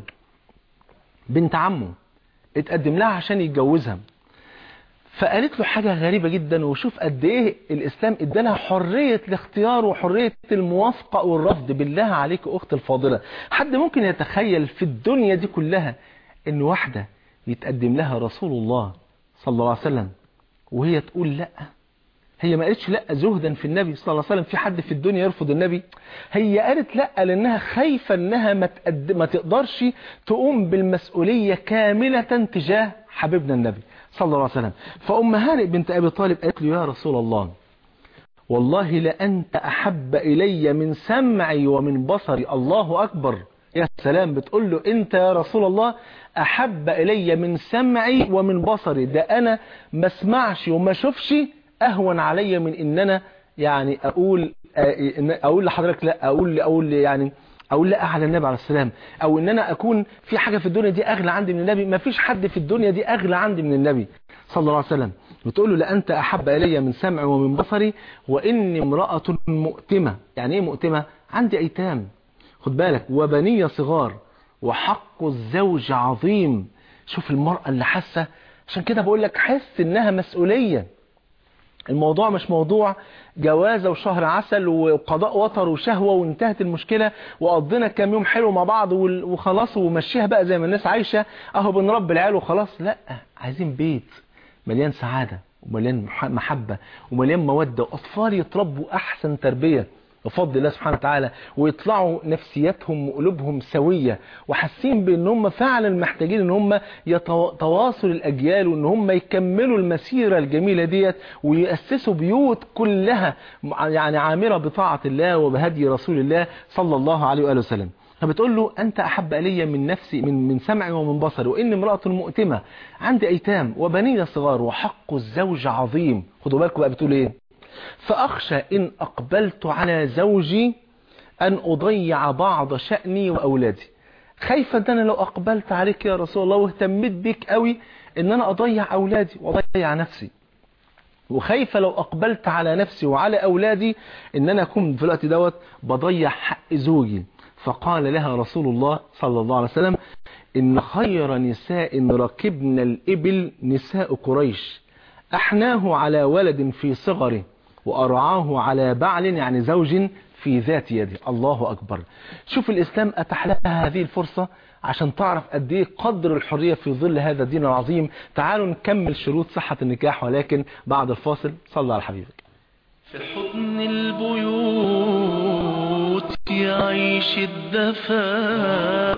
بنت عمه اتقدم لها عشان يتجوزها فقالت له حاجة غريبة جدا وشوف قد ايه الاسلام ادالها حرية الاختيار وحرية الموافقة والرفض بالله عليك اخت الفاضلة حد ممكن يتخيل في الدنيا دي كلها ان واحدة يتقدم لها رسول الله صلى الله عليه وسلم وهي تقول لا هي ما قالتش لا زهدا في النبي صلى الله عليه وسلم في حد في الدنيا يرفض النبي هي قالت لا لانها خايفة انها ما, تقد... ما تقدرش تقوم بالمسؤولية كاملة تجاه حبيبنا النبي صلى الله عليه وسلم فأم هانئ بنت أبي طالب قالت له يا رسول الله والله لأنت أحب إلي من سمعي ومن بصري الله أكبر يا سلام بتقول له أنت يا رسول الله أحب إلي من سمعي ومن بصري ده أنا ما اسمعش وما اشوفش أهون علي من إن أنا يعني أقول أقول لحضرتك لا أقول أقول يعني اقول لا على النبي عليه السلام او ان انا اكون في حاجة في الدنيا دي اغلى عندي من النبي ما فيش حد في الدنيا دي اغلى عندي من النبي صلى الله عليه وسلم بتقول له لأنت أحب إلي من سمعي ومن بصري وإني امرأة مؤتمة يعني إيه مؤتمة عندي أيتام خد بالك وبنية صغار وحق الزوج عظيم شوف المرأة اللي حاسة عشان كده بقول لك حس إنها مسؤولية الموضوع مش موضوع جوازة وشهر عسل وقضاء وطر وشهوة وانتهت المشكلة وقضينا كام يوم حلو مع بعض وخلاص ومشيها بقى زي ما الناس عايشة اهو بنربي العيال وخلاص لا عايزين بيت مليان سعادة ومليان محبة ومليان مودة وأطفال يتربوا أحسن تربية بفضل الله سبحانه وتعالى ويطلعوا نفسياتهم وقلوبهم سوية وحاسين بان هم فعلا محتاجين ان هم يتواصلوا الاجيال وان هم يكملوا المسيرة الجميلة ديت ويأسسوا بيوت كلها يعني عامرة بطاعة الله وبهدي رسول الله صلى الله عليه وآله وسلم فبتقول له أنت أحب إلي من نفسي من من سمعي ومن بصري وإني امرأة مؤتمة عندي أيتام وبنية صغار وحق الزوج عظيم خدوا بالكم بقى بتقول إيه فأخشى إن أقبلت على زوجي أن أضيع بعض شأني وأولادي خايفة أن أنا لو أقبلت عليك يا رسول الله واهتميت بيك قوي أن أنا أضيع أولادي وأضيع نفسي وخايفة لو أقبلت على نفسي وعلى أولادي أن أنا أكون في الوقت دوت بضيع حق زوجي فقال لها رسول الله صلى الله عليه وسلم إن خير نساء ركبن الإبل نساء قريش أحناه على ولد في صغره وأرعاه على بعل يعني زوج في ذات يده الله أكبر شوف الإسلام أتح لها هذه الفرصة عشان تعرف قد ايه قدر الحرية في ظل هذا الدين العظيم تعالوا نكمل شروط صحة النكاح ولكن بعد الفاصل صلى على حبيبك في حضن البيوت يعيش الدفا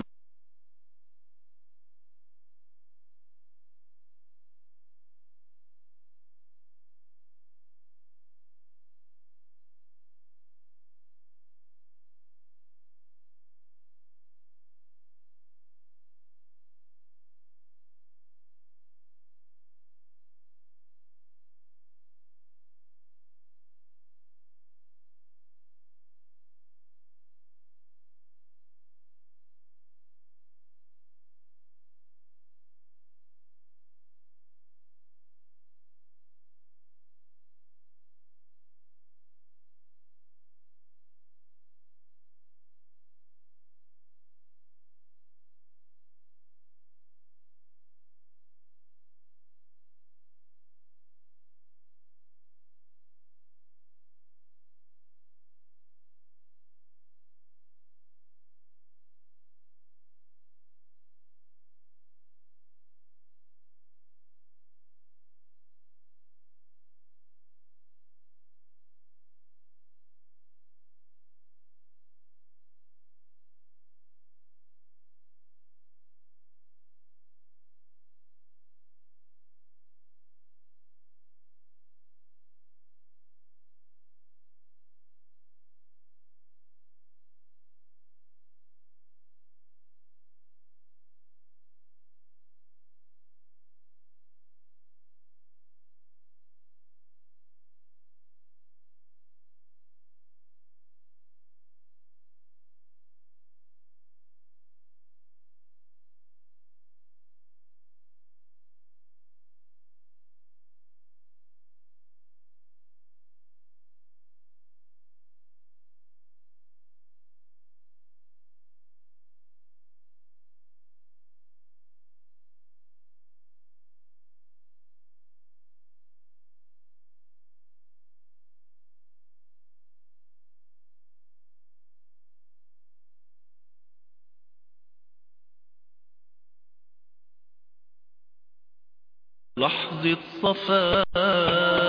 لحظة صفاء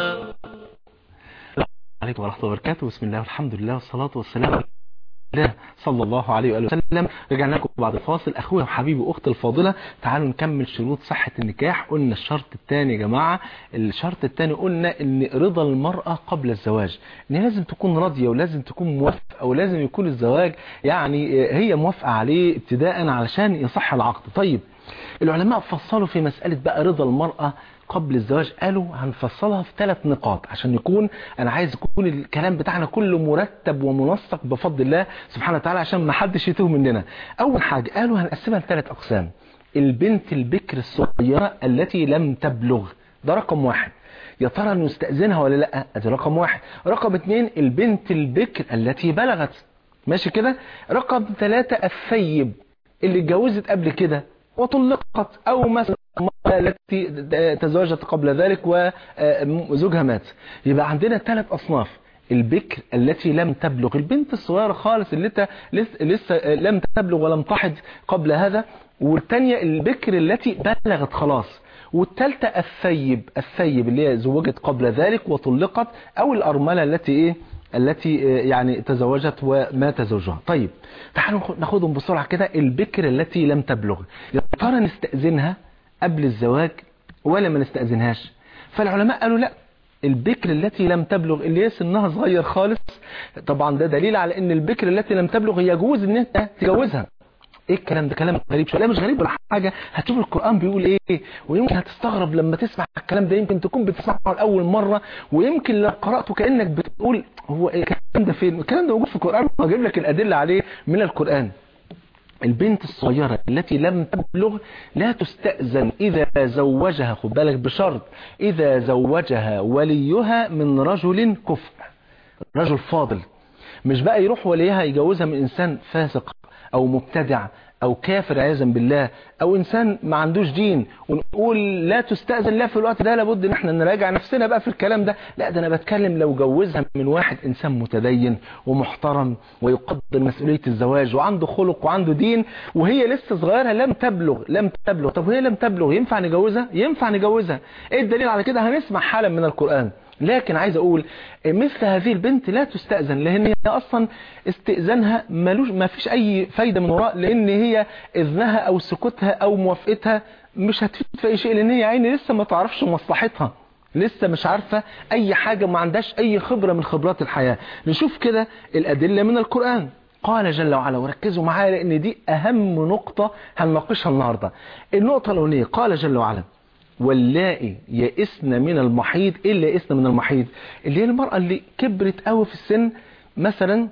عليكم ورحمة الله وبركاته بسم الله والحمد لله والصلاة والسلام على الله صلى الله عليه وآله وسلم رجعنا لكم بعد الفاصل أخويا وحبيبي وأختي الفاضلة تعالوا نكمل شروط صحة النكاح قلنا الشرط الثاني يا جماعة الشرط الثاني قلنا ان رضا المرأة قبل الزواج ان لازم تكون راضية ولازم تكون موافقة ولازم يكون الزواج يعني هي موافقة عليه ابتداء علشان يصح العقد طيب العلماء فصلوا في مسألة بقى رضا المرأة قبل الزواج قالوا هنفصلها في ثلاث نقاط عشان يكون انا عايز يكون الكلام بتاعنا كله مرتب ومنسق بفضل الله سبحانه وتعالى عشان ما حدش يتوه مننا اول حاجة قالوا هنقسمها لثلاث اقسام البنت البكر الصغيرة التي لم تبلغ ده رقم واحد يا ترى نستأذنها ولا لا ادي رقم واحد رقم اتنين البنت البكر التي بلغت ماشي كده رقم ثلاثة الثيب اللي اتجوزت قبل كده وطلقت او مثلا التي تزوجت قبل ذلك وزوجها مات يبقى عندنا ثلاث أصناف البكر التي لم تبلغ البنت الصغيرة خالص اللي انت لسه لم تبلغ ولم تحض قبل هذا والثانية البكر التي بلغت خلاص والثالثة الثيب الثيب اللي هي زوجت قبل ذلك وطلقت او الأرملة التي ايه التي يعني تزوجت ومات زوجها طيب تعالوا ناخدهم بسرعة كده البكر التي لم تبلغ يا ترى نستأذنها قبل الزواج ولا ما نستأذنهاش فالعلماء قالوا لا البكر التي لم تبلغ اللي هي سنها صغير خالص طبعا ده دليل على ان البكر التي لم تبلغ يجوز ان انت تجوزها ايه الكلام ده كلام غريب شويه لا مش غريب ولا حاجه هتشوف القران بيقول ايه ويمكن هتستغرب لما تسمع الكلام ده يمكن تكون بتسمعه لاول مره ويمكن لو قراته كانك بتقول هو إيه الكلام ده فين الكلام ده موجود في القران وهجيب لك الادله عليه من القران البنت الصغيرة التي لم تبلغ لا تستأذن إذا زوجها خد بالك بشرط إذا زوجها وليها من رجل كفء رجل فاضل مش بقى يروح وليها يجوزها من إنسان فاسق أو مبتدع أو كافر عياذا بالله أو إنسان ما عندوش دين ونقول لا تستأذن لا في الوقت ده لابد إن احنا نراجع نفسنا بقى في الكلام ده لا ده أنا بتكلم لو جوزها من واحد إنسان متدين ومحترم ويقدر مسؤولية الزواج وعنده خلق وعنده دين وهي لسه صغيرة لم تبلغ لم تبلغ طب وهي لم تبلغ ينفع نجوزها ينفع نجوزها إيه الدليل على كده هنسمع حالا من القرآن لكن عايز اقول مثل هذه البنت لا تستأذن لان هي اصلا استئذانها ملوش ما فيش اي فايدة من وراء لان هي اذنها او سكوتها او موافقتها مش هتفيد في اي شيء لان هي عيني لسه ما تعرفش مصلحتها لسه مش عارفة اي حاجة ما عندهاش اي خبرة من خبرات الحياة نشوف كده الادلة من القرآن قال جل وعلا وركزوا معايا لان دي اهم نقطة هنناقشها النهاردة النقطة الاولانية قال جل وعلا واللائي يئسن من المحيض ايه اللي يئسن من المحيض اللي هي المرأة اللي كبرت قوي في السن مثلا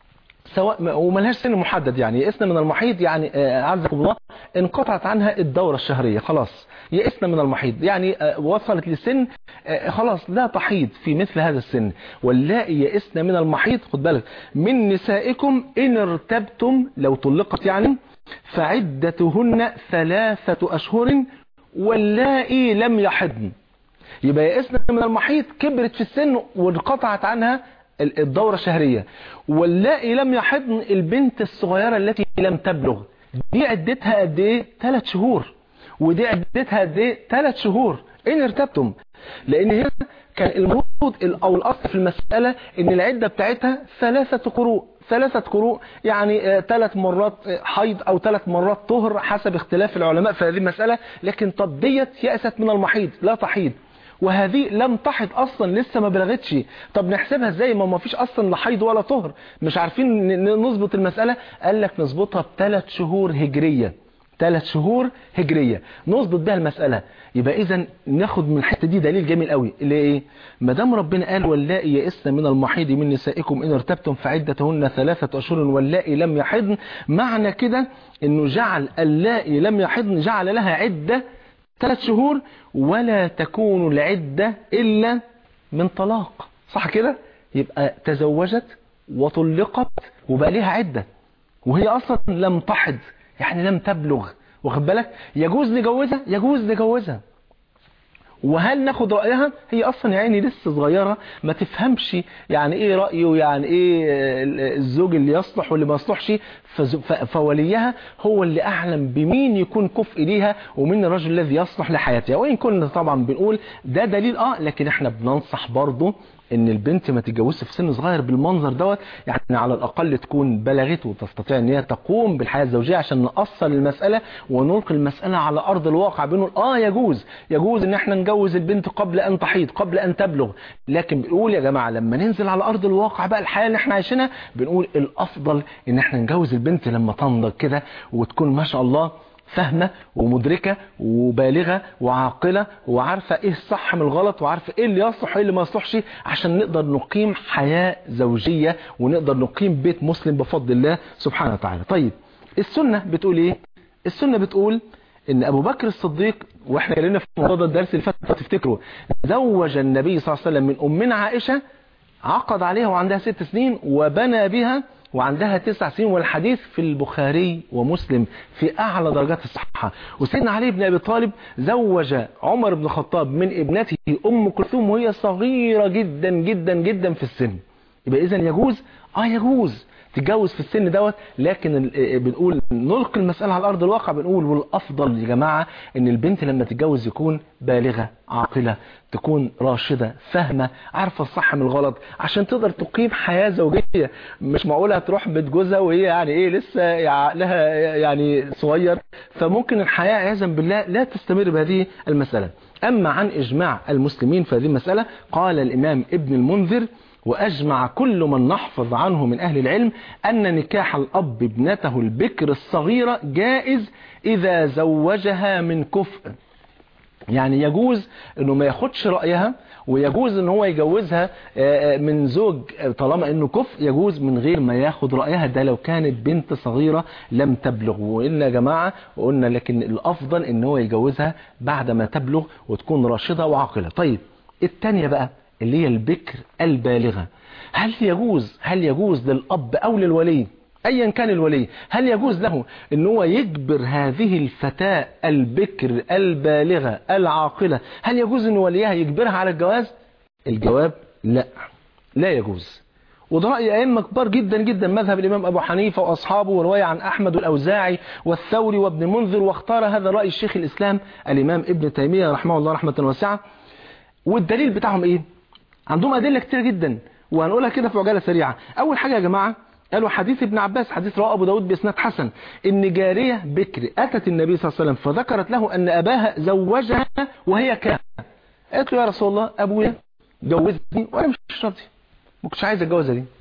سواء وملهاش سن محدد يعني يئسن من المحيض يعني عزكم الله انقطعت عنها الدورة الشهرية خلاص يئسن من المحيض يعني وصلت لسن خلاص لا تحيض في مثل هذا السن واللائي يئسن من المحيض خد بالك من نسائكم إن ارتبتم لو طلقت يعني فعدتهن ثلاثة أشهر واللائي لم يحضن يبقى يئسن من المحيط كبرت في السن وانقطعت عنها الدورة الشهرية واللائي لم يحضن البنت الصغيرة التي لم تبلغ دي عدتها قد ايه ثلاث شهور ودي عدتها قد ايه ثلاث شهور ان ارتبتم لان هنا كان المفروض او الاصل في المسألة ان العدة بتاعتها ثلاثة قروء ثلاثة قروء يعني ثلاث مرات حيض او ثلاث مرات طهر حسب اختلاف العلماء في هذه المسألة لكن طب ديت يأست من المحيض لا تحيض وهذه لم تحض اصلا لسه ما بلغتش طب نحسبها ازاي ما ما فيش اصلا لا حيض ولا طهر مش عارفين نظبط المسألة قال لك نظبطها بثلاث شهور هجرية ثلاث شهور هجرية نظبط بها المسألة يبقى اذا ناخد من الحته دي دليل جميل قوي اللي ايه ما دام ربنا قال واللائي يئسن من المحيض من نسائكم ان ارتبتم فعدتهن ثلاثة اشهر واللائي لم يحضن معنى كده انه جعل اللائي لم يحضن جعل لها عدة ثلاث شهور ولا تكون العدة الا من طلاق صح كده يبقى تزوجت وطلقت وبقى لها عدة وهي اصلا لم تحض يعني لم تبلغ واخد بالك يجوز نجوزها يجوز نجوزها وهل ناخد رأيها هي أصلا يا عيني لسه صغيرة ما تفهمش يعني إيه رأيه يعني إيه الزوج اللي يصلح واللي ما يصلحش فوليها هو اللي أعلم بمين يكون كفء ليها ومين الرجل الذي يصلح لحياتها وإن كنا طبعا بنقول ده دليل آه لكن احنا بننصح برضه ان البنت ما تتجوزش في سن صغير بالمنظر دوت يعني على الاقل تكون بلغت وتستطيع ان هي تقوم بالحياه الزوجيه عشان نأصل المساله ونلقي المساله على ارض الواقع بنقول اه يجوز يجوز ان احنا نجوز البنت قبل ان تحيض قبل ان تبلغ لكن بنقول يا جماعه لما ننزل على ارض الواقع بقى الحياه اللي احنا عايشينها بنقول الافضل ان احنا نجوز البنت لما تنضج كده وتكون ما شاء الله فاهمة ومدركة وبالغة وعاقلة وعارفة ايه الصح من الغلط وعارفة ايه اللي يصلح وايه اللي ما يصلحش عشان نقدر نقيم حياة زوجية ونقدر نقيم بيت مسلم بفضل الله سبحانه وتعالى طيب السنة بتقول ايه السنة بتقول ان ابو بكر الصديق واحنا اتكلمنا في موضوع ده الدرس اللي فات تفتكروا زوج النبي صلى الله عليه وسلم من امنا عائشة عقد عليها وعندها ست سنين وبنى بها وعندها تسع سنين والحديث في البخاري ومسلم في أعلى درجات الصحة وسيدنا علي بن أبي طالب زوج عمر بن الخطاب من ابنته أم كلثوم وهي صغيرة جدا جدا جدا في السن يبقى إذا يجوز آه يجوز تتجوز في السن دوت لكن بنقول نلقي المسألة على أرض الواقع بنقول والأفضل يا جماعة إن البنت لما تتجوز يكون بالغة عاقلة تكون راشدة فاهمة عارفة الصح من الغلط عشان تقدر تقيم حياة زوجية مش معقولة تروح بيت جوزها وهي يعني إيه لسه عقلها يعني صغير فممكن الحياة عياذا بالله لا تستمر بهذه المسألة أما عن إجماع المسلمين في هذه المسألة قال الإمام ابن المنذر وأجمع كل من نحفظ عنه من أهل العلم أن نكاح الأب ابنته البكر الصغيرة جائز إذا زوجها من كفء يعني يجوز أنه ما ياخدش رأيها ويجوز أنه هو يجوزها من زوج طالما أنه كفء يجوز من غير ما ياخد رأيها ده لو كانت بنت صغيرة لم تبلغ وإن يا جماعة وقلنا لكن الأفضل أنه هو يجوزها بعد ما تبلغ وتكون راشدة وعاقلة طيب التانية بقى اللي هي البكر البالغة هل يجوز هل يجوز للأب أو للولي أيا كان الولي هل يجوز له أن هو يجبر هذه الفتاة البكر البالغة العاقلة هل يجوز أن وليها يجبرها على الجواز الجواب لا لا يجوز وده رأي أئمة كبار جدا جدا مذهب الإمام أبو حنيفة وأصحابه ورواية عن أحمد والأوزاعي والثوري وابن منذر واختار هذا رأي الشيخ الإسلام الإمام ابن تيمية رحمه الله رحمة واسعة والدليل بتاعهم إيه عندهم أدلة كتير جدا وهنقولها كده في عجالة سريعة أول حاجة يا جماعة قالوا حديث ابن عباس حديث رواه أبو داود بإسناد حسن إن جارية بكر أتت النبي صلى الله عليه وسلم فذكرت له أن أباها زوجها وهي كان قالت له يا رسول الله أبويا جوزني وأنا مش راضي ما كنتش عايز أتجوزها دي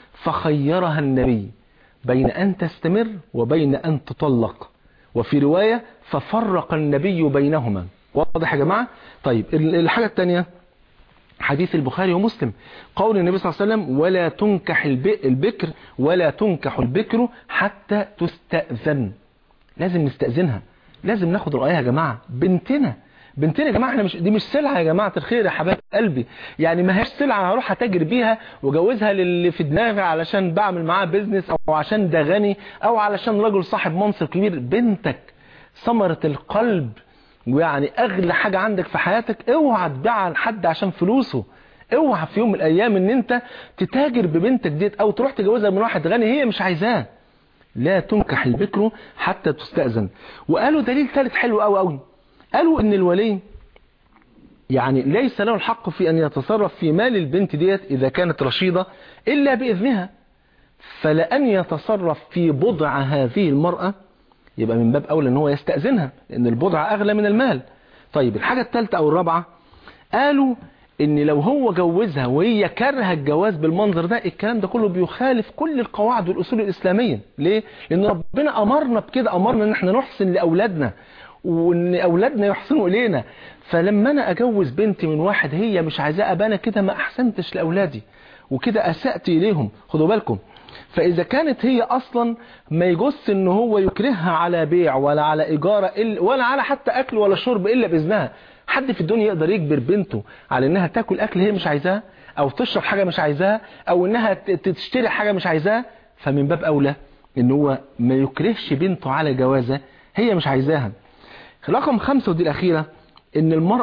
فخيرها النبي بين أن تستمر وبين أن تطلق وفي رواية ففرق النبي بينهما واضح يا جماعة طيب الحاجة الثانية حديث البخاري ومسلم قول النبي صلى الله عليه وسلم ولا تنكح البكر ولا تنكح البكر حتى تستأذن لازم نستأذنها لازم ناخد رأيها يا جماعة بنتنا بنتنا يا جماعة احنا مش دي مش سلعة يا جماعة الخير يا حبايب قلبي يعني ما هيش سلعة هروح اتاجر بيها واجوزها للي في دماغي علشان بعمل معاه بيزنس او عشان ده غني او علشان رجل صاحب منصب كبير بنتك ثمرة القلب ويعني اغلى حاجة عندك في حياتك اوعى تبيعها لحد عشان فلوسه اوعى في يوم من الايام ان انت تتاجر ببنتك ديت او تروح تجوزها من واحد غني هي مش عايزاه لا تنكح البكر حتى تستأذن وقالوا دليل ثالث حلو قوي قوي قالوا ان الولي يعني ليس له الحق في ان يتصرف في مال البنت ديت اذا كانت رشيدة الا باذنها فلان يتصرف في بضع هذه المرأة يبقى من باب اولى ان هو يستأذنها لان البضع اغلى من المال طيب الحاجة الثالثة او الرابعة قالوا ان لو هو جوزها وهي كارهه الجواز بالمنظر ده الكلام ده كله بيخالف كل القواعد والاصول الاسلاميه ليه لان ربنا امرنا بكده امرنا ان احنا نحسن لاولادنا وان اولادنا يحسنوا الينا فلما انا اجوز بنتي من واحد هي مش عايزاه ابقى انا كده ما احسنتش لاولادي وكده اسأت اليهم خدوا بالكم فاذا كانت هي اصلا ما يجوز ان هو يكرهها على بيع ولا على ايجار ولا على حتى اكل ولا شرب الا باذنها حد في الدنيا يقدر يجبر بنته على انها تاكل اكل هي مش عايزاه او تشرب حاجة مش عايزاها او انها تشتري حاجة مش عايزاها فمن باب اولى ان هو ما يكرهش بنته على جوازة هي مش عايزاها رقم خمسة ودي الاخيرة ان المرأة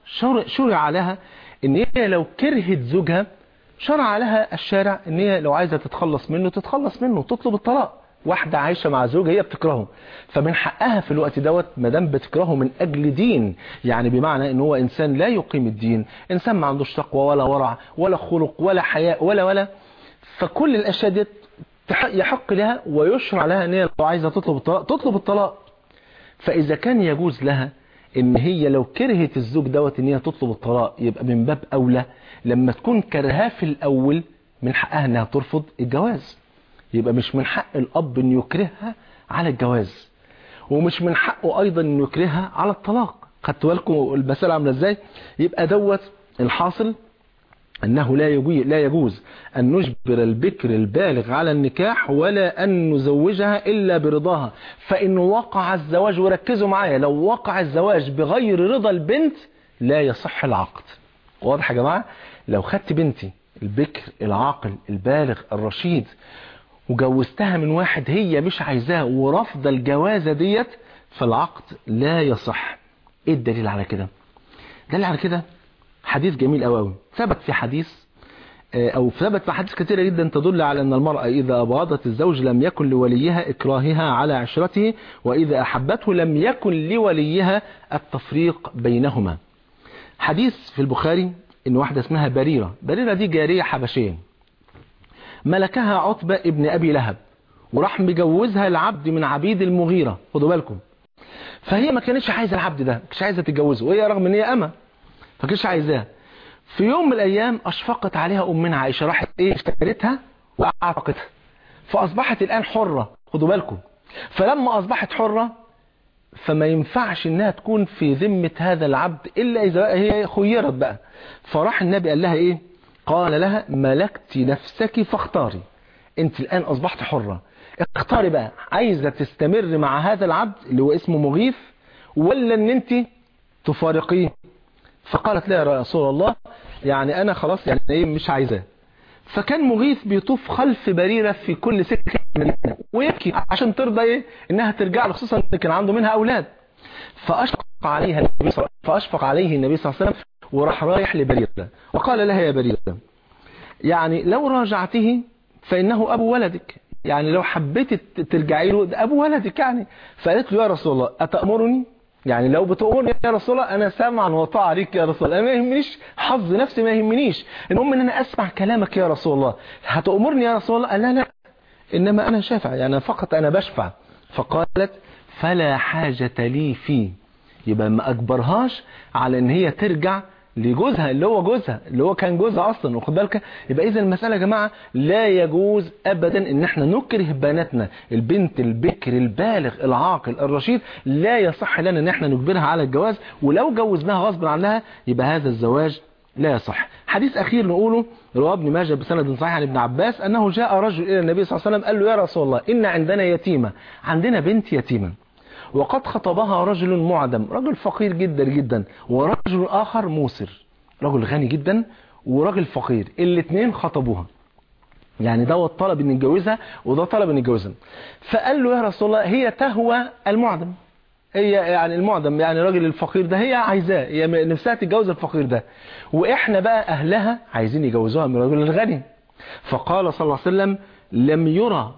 شرع, شرع لها ان هي لو كرهت زوجها شرع لها الشارع ان هي لو عايزة تتخلص منه تتخلص منه تطلب الطلاق واحدة عايشة مع زوجها هي بتكرهه فمن حقها في الوقت دوت مدام بتكرهه من اجل دين يعني بمعنى ان هو انسان لا يقيم الدين انسان ما عندوش تقوى ولا ورع ولا خلق ولا حياء ولا ولا فكل الاشياء دي يحق لها ويشرع لها ان هي لو عايزة تطلب الطلاق تطلب الطلاق فاذا كان يجوز لها ان هي لو كرهت الزوج دوت ان هي تطلب الطلاق يبقى من باب اولى لما تكون كرهاه في الاول من حقها انها ترفض الجواز يبقى مش من حق الاب ان يكرهها على الجواز ومش من حقه ايضا ان يكرهها على الطلاق خدتوا بالكم المساله عامله ازاي يبقى دوت الحاصل أنه لا يجوز, لا يجوز أن نجبر البكر البالغ على النكاح ولا أن نزوجها إلا برضاها فإن وقع الزواج وركزوا معايا لو وقع الزواج بغير رضا البنت لا يصح العقد واضح يا جماعة لو خدت بنتي البكر العاقل البالغ الرشيد وجوزتها من واحد هي مش عايزاه ورفض الجوازة ديت فالعقد لا يصح ايه الدليل على كده دليل على كده حديث جميل قوي قوي ثبت في حديث او ثبت في حديث كثيرة جدا تدل على ان المرأة اذا ابغضت الزوج لم يكن لوليها اكراهها على عشرته واذا احبته لم يكن لوليها التفريق بينهما حديث في البخاري ان واحدة اسمها بريرة بريرة دي جارية حبشية ملكها عتبة ابن ابي لهب وراح مجوزها العبد من عبيد المغيرة خدوا بالكم فهي ما كانتش عايزة العبد ده مش عايزة تتجوزه وهي رغم ان هي اما فكانش عايزاه في يوم من الايام اشفقت عليها امنا عائشة راحت ايه اشتريتها واعتقتها فاصبحت الان حرة خدوا بالكم فلما اصبحت حرة فما ينفعش انها تكون في ذمة هذا العبد الا اذا هي خيرت بقى فراح النبي قال لها ايه قال لها ملكت نفسك فاختاري انت الان اصبحت حرة اختاري بقى عايزة تستمر مع هذا العبد اللي هو اسمه مغيث ولا ان انت تفارقيه فقالت لا يا رسول الله يعني انا خلاص يعني ايه مش عايزاه فكان مغيث بيطوف خلف بريرة في كل سكة مدينة ويبكي عشان ترضى ايه انها ترجع له خصوصا ان كان عنده منها اولاد فاشفق عليها النبي صلى فاشفق عليه النبي صلى الله عليه وسلم وراح رايح لبريرة وقال لها يا بريرة يعني لو راجعته فانه ابو ولدك يعني لو حبيت ترجعي له ده ابو ولدك يعني فقالت له يا رسول الله اتأمرني يعني لو بتأمرني يا رسول الله انا سامعا وطاعا عليك يا رسول الله ما يهمنيش حظ نفسي ما يهمنيش المهم ان انا اسمع كلامك يا رسول الله هتأمرني يا رسول الله قال لا لا انما انا شافع يعني فقط انا بشفع فقالت فلا حاجة لي فيه يبقى ما اجبرهاش على ان هي ترجع لجوزها اللي هو جوزها اللي هو كان جوزها اصلا واخد بالك يبقى اذا المساله يا جماعه لا يجوز ابدا ان احنا نكره بناتنا البنت البكر البالغ العاقل الرشيد لا يصح لنا ان احنا نجبرها على الجواز ولو جوزناها غصب عنها يبقى هذا الزواج لا يصح حديث اخير نقوله رواه ابن ماجه بسند صحيح عن ابن عباس انه جاء رجل الى النبي صلى الله عليه وسلم قال له يا رسول الله ان عندنا يتيمه عندنا بنت يتيمه وقد خطبها رجل معدم رجل فقير جدا جدا ورجل آخر موسر رجل غني جدا ورجل فقير الاثنين خطبوها يعني ده طلب ان يتجوزها وده طلب ان يتجوزها فقال له يا رسول الله هي تهوى المعدم هي يعني المعدم يعني الراجل الفقير ده هي عايزاه هي نفسها تتجوز الفقير ده واحنا بقى اهلها عايزين يجوزوها من الرجل الغني فقال صلى الله عليه وسلم لم يرى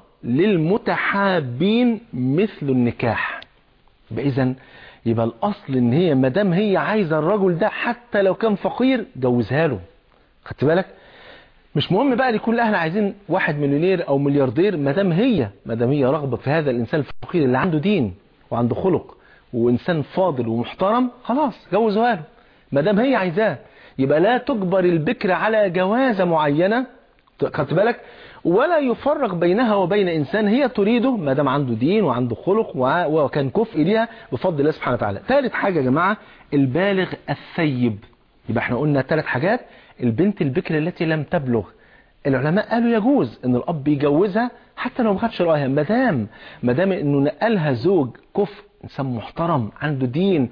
للمتحابين مثل النكاح اذا يبقى الاصل ان هي مدام هي عايزه الرجل ده حتى لو كان فقير جوزها له خدت بالك مش مهم بقى يكون الاهل عايزين واحد مليونير او ملياردير مدام هي مدام هي رغبه في هذا الانسان الفقير اللي عنده دين وعنده خلق وانسان فاضل ومحترم خلاص جوزها له مدام هي عايزاه يبقى لا تجبر البكر على جوازه معينه خدت بالك ولا يفرق بينها وبين إنسان هي تريده ما دام عنده دين وعنده خلق وكان كفء ليها بفضل الله سبحانه وتعالى ثالث حاجة يا جماعة البالغ الثيب يبقى احنا قلنا ثلاث حاجات البنت البكر التي لم تبلغ العلماء قالوا يجوز ان الاب يجوزها حتى لو ما خدش رايها ما دام ما دام انه نقلها زوج كفء انسان محترم عنده دين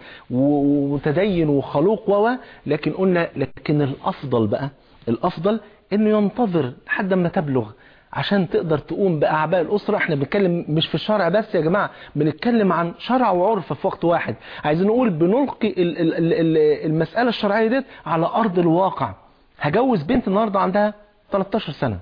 ومتدين وخلوق و لكن قلنا لكن الافضل بقى الافضل انه ينتظر لحد ما تبلغ عشان تقدر تقوم بأعباء الأسرة احنا بنتكلم مش في الشرع بس يا جماعة بنتكلم عن شرع وعرف في وقت واحد عايزين نقول بنلقي ال- ال- ال- ال- المسألة الشرعية ديت على أرض الواقع هجوز بنت النهاردة عندها 13 سنة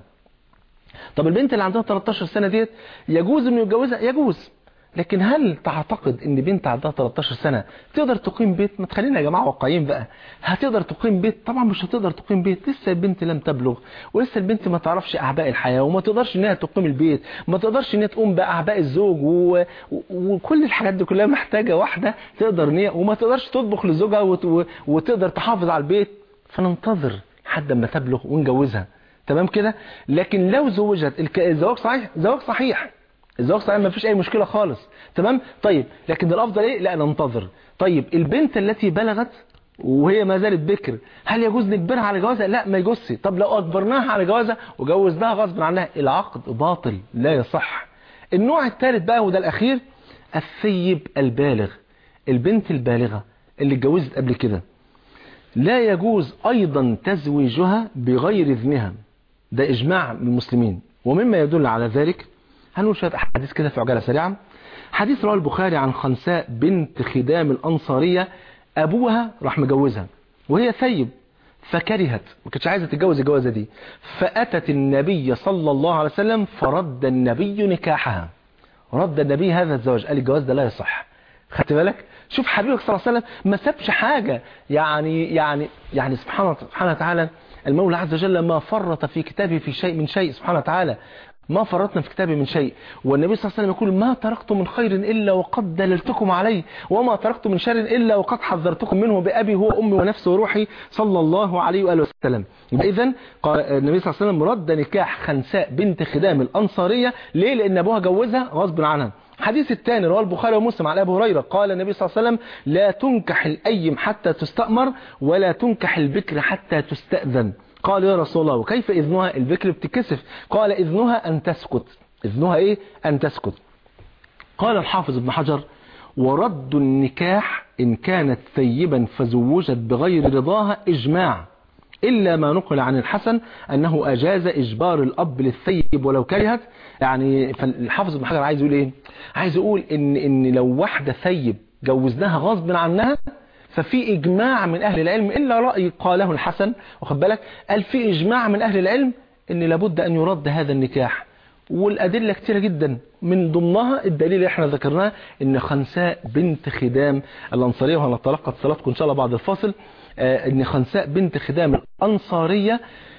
طب البنت اللي عندها 13 سنة ديت يجوز انه يتجوزها يجوز لكن هل تعتقد ان بنت عندها 13 سنة تقدر تقيم بيت ما تخلينا يا جماعة واقعيين بقى هتقدر تقيم بيت طبعا مش هتقدر تقيم بيت لسه البنت لم تبلغ ولسه البنت ما تعرفش اعباء الحياة وما تقدرش انها تقيم البيت ما تقدرش انها تقوم باعباء الزوج و... و... وكل الحاجات دي كلها محتاجة واحدة تقدر ان هي وما تقدرش تطبخ لزوجها وت... و... وتقدر تحافظ على البيت فننتظر لحد ما تبلغ ونجوزها تمام كده لكن لو زوجت الك- الزواج صحيح زواج صحيح الزواج صحيح ما فيش اي مشكلة خالص تمام طيب لكن الافضل ايه لا ننتظر طيب البنت التي بلغت وهي ما زالت بكر هل يجوز نجبرها على جوازها لا ما يجوزش طب لو اجبرناها على جوازها وجوزناها غصب عنها العقد باطل لا يصح النوع الثالث بقى وده الاخير الثيب البالغ البنت البالغة اللي اتجوزت قبل كده لا يجوز أيضا تزويجها بغير إذنها ده إجماع من المسلمين ومما يدل على ذلك هنقول شوية أحاديث كده في عجالة سريعة حديث رواه البخاري عن خنساء بنت خدام الأنصارية أبوها راح مجوزها وهي ثيب فكرهت ما كانتش عايزة تتجوز الجوازة دي فأتت النبي صلى الله عليه وسلم فرد النبي نكاحها رد النبي هذا الزواج قال الجواز ده لا يصح خدت بالك شوف حبيبك صلى الله عليه وسلم ما سابش حاجة يعني يعني يعني سبحانه سبحانه وتعالى المولى عز وجل ما فرط في كتابه في شيء من شيء سبحانه وتعالى ما فرطنا في كتابه من شيء والنبي صلى الله عليه وسلم يقول ما تركت من خير إلا وقد دللتكم عليه وما تركت من شر إلا وقد حذرتكم منه بأبي هو أمي ونفسي وروحي صلى الله عليه وآله وسلم إذا قال النبي صلى الله عليه وسلم رد نكاح خنساء بنت خدام الأنصارية ليه لأن أبوها جوزها غصب عنها الحديث الثاني رواه البخاري ومسلم على ابو هريره قال النبي صلى الله عليه وسلم لا تنكح الايم حتى تستأمر ولا تنكح البكر حتى تستأذن قال يا رسول الله وكيف اذنها البكر بتكسف قال اذنها ان تسكت اذنها ايه ان تسكت قال الحافظ ابن حجر ورد النكاح ان كانت ثيبا فزوجت بغير رضاها اجماع إلا ما نقل عن الحسن أنه أجاز إجبار الأب للثيب ولو كرهت يعني فالحافظ ابن حجر عايز يقول إيه عايز يقول إن, إن لو واحدة ثيب جوزناها غصب عنها ففي إجماع من أهل العلم إلا رأي قاله الحسن واخد بالك قال في إجماع من أهل العلم إن لابد أن يرد هذا النكاح والأدلة كتيرة جدا من ضمنها الدليل اللي احنا ذكرناه ان خنساء بنت خدام الأنصارية وهنتلقى اتصالاتكم إن شاء الله بعد الفاصل آه ان خنساء بنت خدام الأنصارية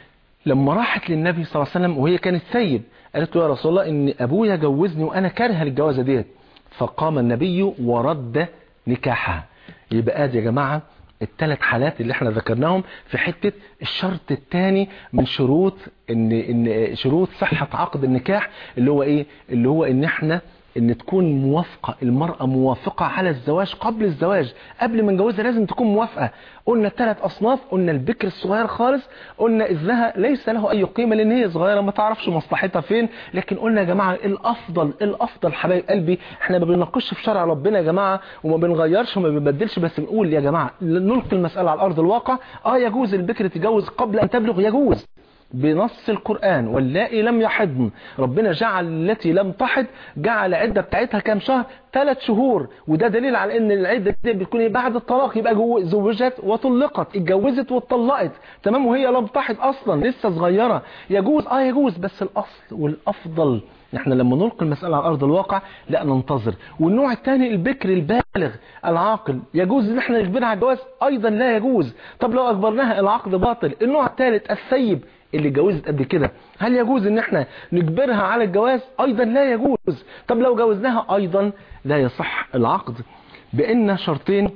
لما راحت للنبي صلى الله عليه وسلم وهي كانت ثيب قالت له يا رسول الله ان ابويا جوزني وانا كارهه الجوازه ديت فقام النبي ورد نكاحها يبقى ادي يا جماعه الثلاث حالات اللي احنا ذكرناهم في حتة الشرط الثاني من شروط ان ان شروط صحة عقد النكاح اللي هو ايه اللي هو ان احنا ان تكون موافقة المرأة موافقة على الزواج قبل الزواج قبل ما نجوزها لازم تكون موافقة قلنا ثلاث اصناف قلنا البكر الصغير خالص قلنا اذنها ليس له اي قيمة لان هي صغيرة ما تعرفش مصلحتها فين لكن قلنا يا جماعة الافضل الافضل حبايب قلبي احنا ما بنناقش في شرع ربنا يا جماعة وما بنغيرش وما بنبدلش بس بنقول يا جماعة نلقي المسألة على ارض الواقع اه يجوز البكر تتجوز قبل ان تبلغ يجوز بنص القرآن واللائي لم يحضن ربنا جعل التي لم تحض جعل العدة بتاعتها كام شهر ثلاث شهور وده دليل على ان العدة دي بتكون بعد الطلاق يبقى زوجت وطلقت اتجوزت واتطلقت تمام وهي لم تحض اصلا لسه صغيرة يجوز اه يجوز بس الاصل والافضل احنا لما نلقي المسألة على ارض الواقع لا ننتظر والنوع الثاني البكر البالغ العاقل يجوز ان احنا نجبرها على الجواز ايضا لا يجوز طب لو اجبرناها العقد باطل النوع الثالث الثيب اللي اتجوزت قبل كده هل يجوز ان احنا نجبرها على الجواز ايضا لا يجوز طب لو جوزناها ايضا لا يصح العقد بان شرطين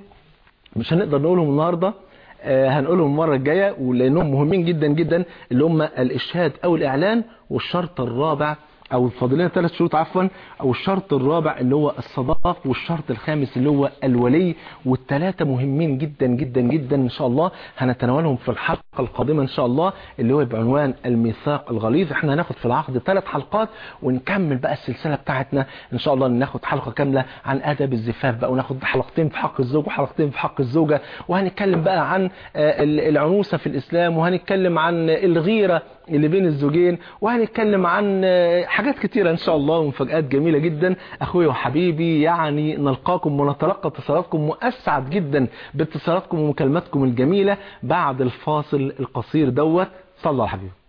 مش هنقدر نقولهم النهاردة آه هنقولهم المرة الجاية ولانهم مهمين جدا جدا اللي هم الاشهاد او الاعلان والشرط الرابع او الفاضلين ثلاث شروط عفوا او الشرط الرابع اللي هو الصداق والشرط الخامس اللي هو الولي والثلاثه مهمين جدا جدا جدا ان شاء الله هنتناولهم في الحلقه القادمه ان شاء الله اللي هو بعنوان الميثاق الغليظ احنا هناخد في العقد ثلاث حلقات ونكمل بقى السلسله بتاعتنا ان شاء الله ناخد حلقه كامله عن ادب الزفاف بقى وناخد حلقتين في حق الزوج وحلقتين في حق الزوجه وهنتكلم بقى عن العنوسه في الاسلام وهنتكلم عن الغيره اللي بين الزوجين وهنتكلم عن حاجات كتيرة ان شاء الله ومفاجآت جميلة جدا اخويا وحبيبي يعني نلقاكم ونتلقى اتصالاتكم واسعد جدا باتصالاتكم ومكالماتكم الجميلة بعد الفاصل القصير دوت صلى على حبيبي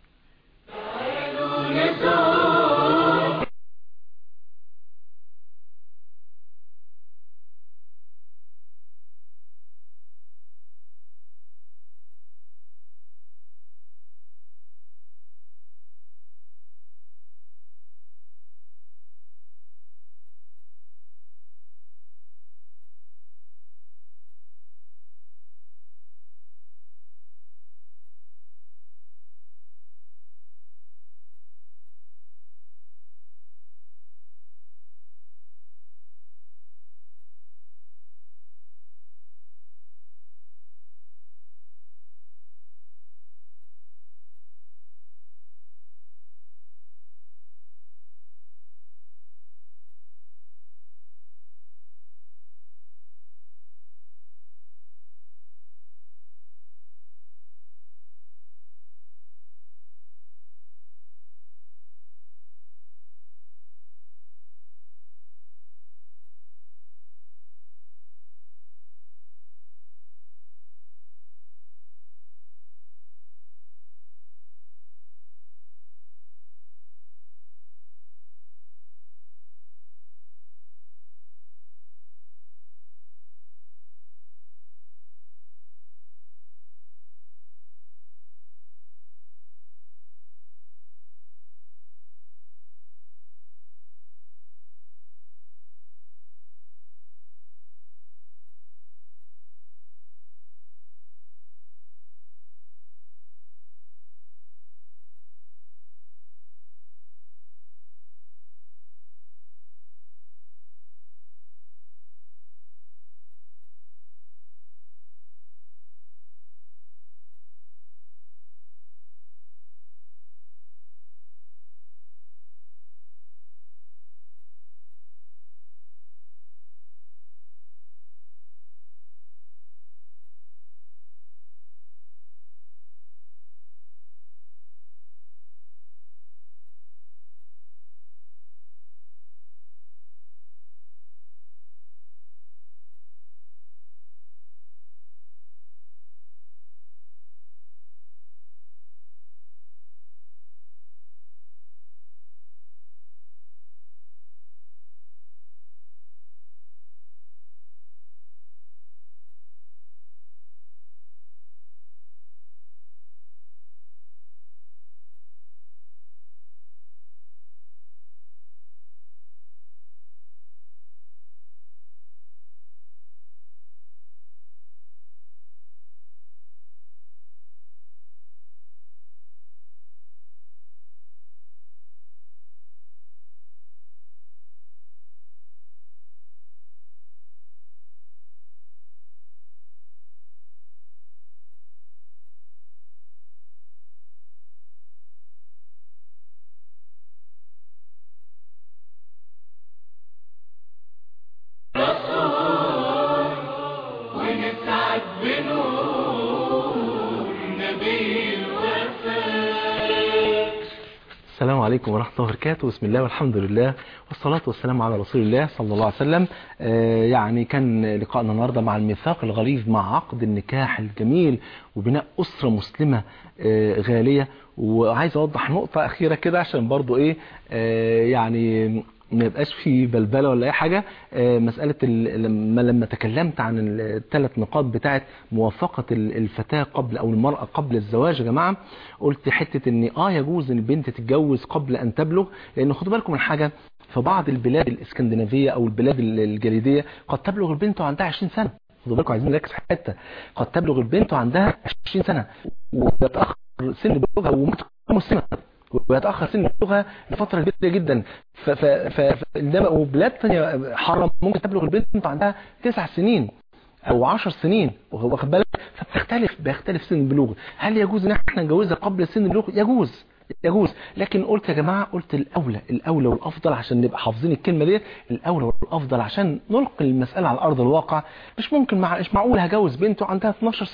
السلام عليكم ورحمة الله وبركاته بسم الله والحمد لله والصلاة والسلام على رسول الله صلى الله عليه وسلم آه يعني كان لقاءنا النهاردة مع الميثاق الغليظ مع عقد النكاح الجميل وبناء أسرة مسلمة آه غالية وعايز أوضح نقطة أخيرة كده عشان برضو إيه آه يعني ما يبقاش في بلبلة ولا اي حاجة مسألة لما لما تكلمت عن الثلاث نقاط بتاعت موافقة الفتاة قبل او المرأة قبل الزواج يا جماعة قلت حتة ان اه يجوز ان البنت تتجوز قبل ان تبلغ لان خدوا بالكم من حاجة في بعض البلاد الاسكندنافية او البلاد الجليدية قد تبلغ البنت وعندها 20 سنة خدوا بالكم عايزين نركز في حتة قد تبلغ البنت وعندها 20 سنة وتتأخر سن بلوغها وممكن تكون مسلمة ويتأخر سن بلوغها لفترة كبيرة جدا ف ف ف انما وبلاد ثانيه حرم ممكن تبلغ البنت عندها تسع سنين او عشر سنين واخد بالك فبتختلف بيختلف سن البلوغ هل يجوز ان احنا نجوزها قبل سن البلوغ يجوز يجوز لكن قلت يا جماعة قلت الأولى الأولى والأفضل عشان نبقى حافظين الكلمة دي الأولى والأفضل عشان نلقي المسألة على أرض الواقع مش ممكن مع مش معقول هجوز بنته عندها 12 سنة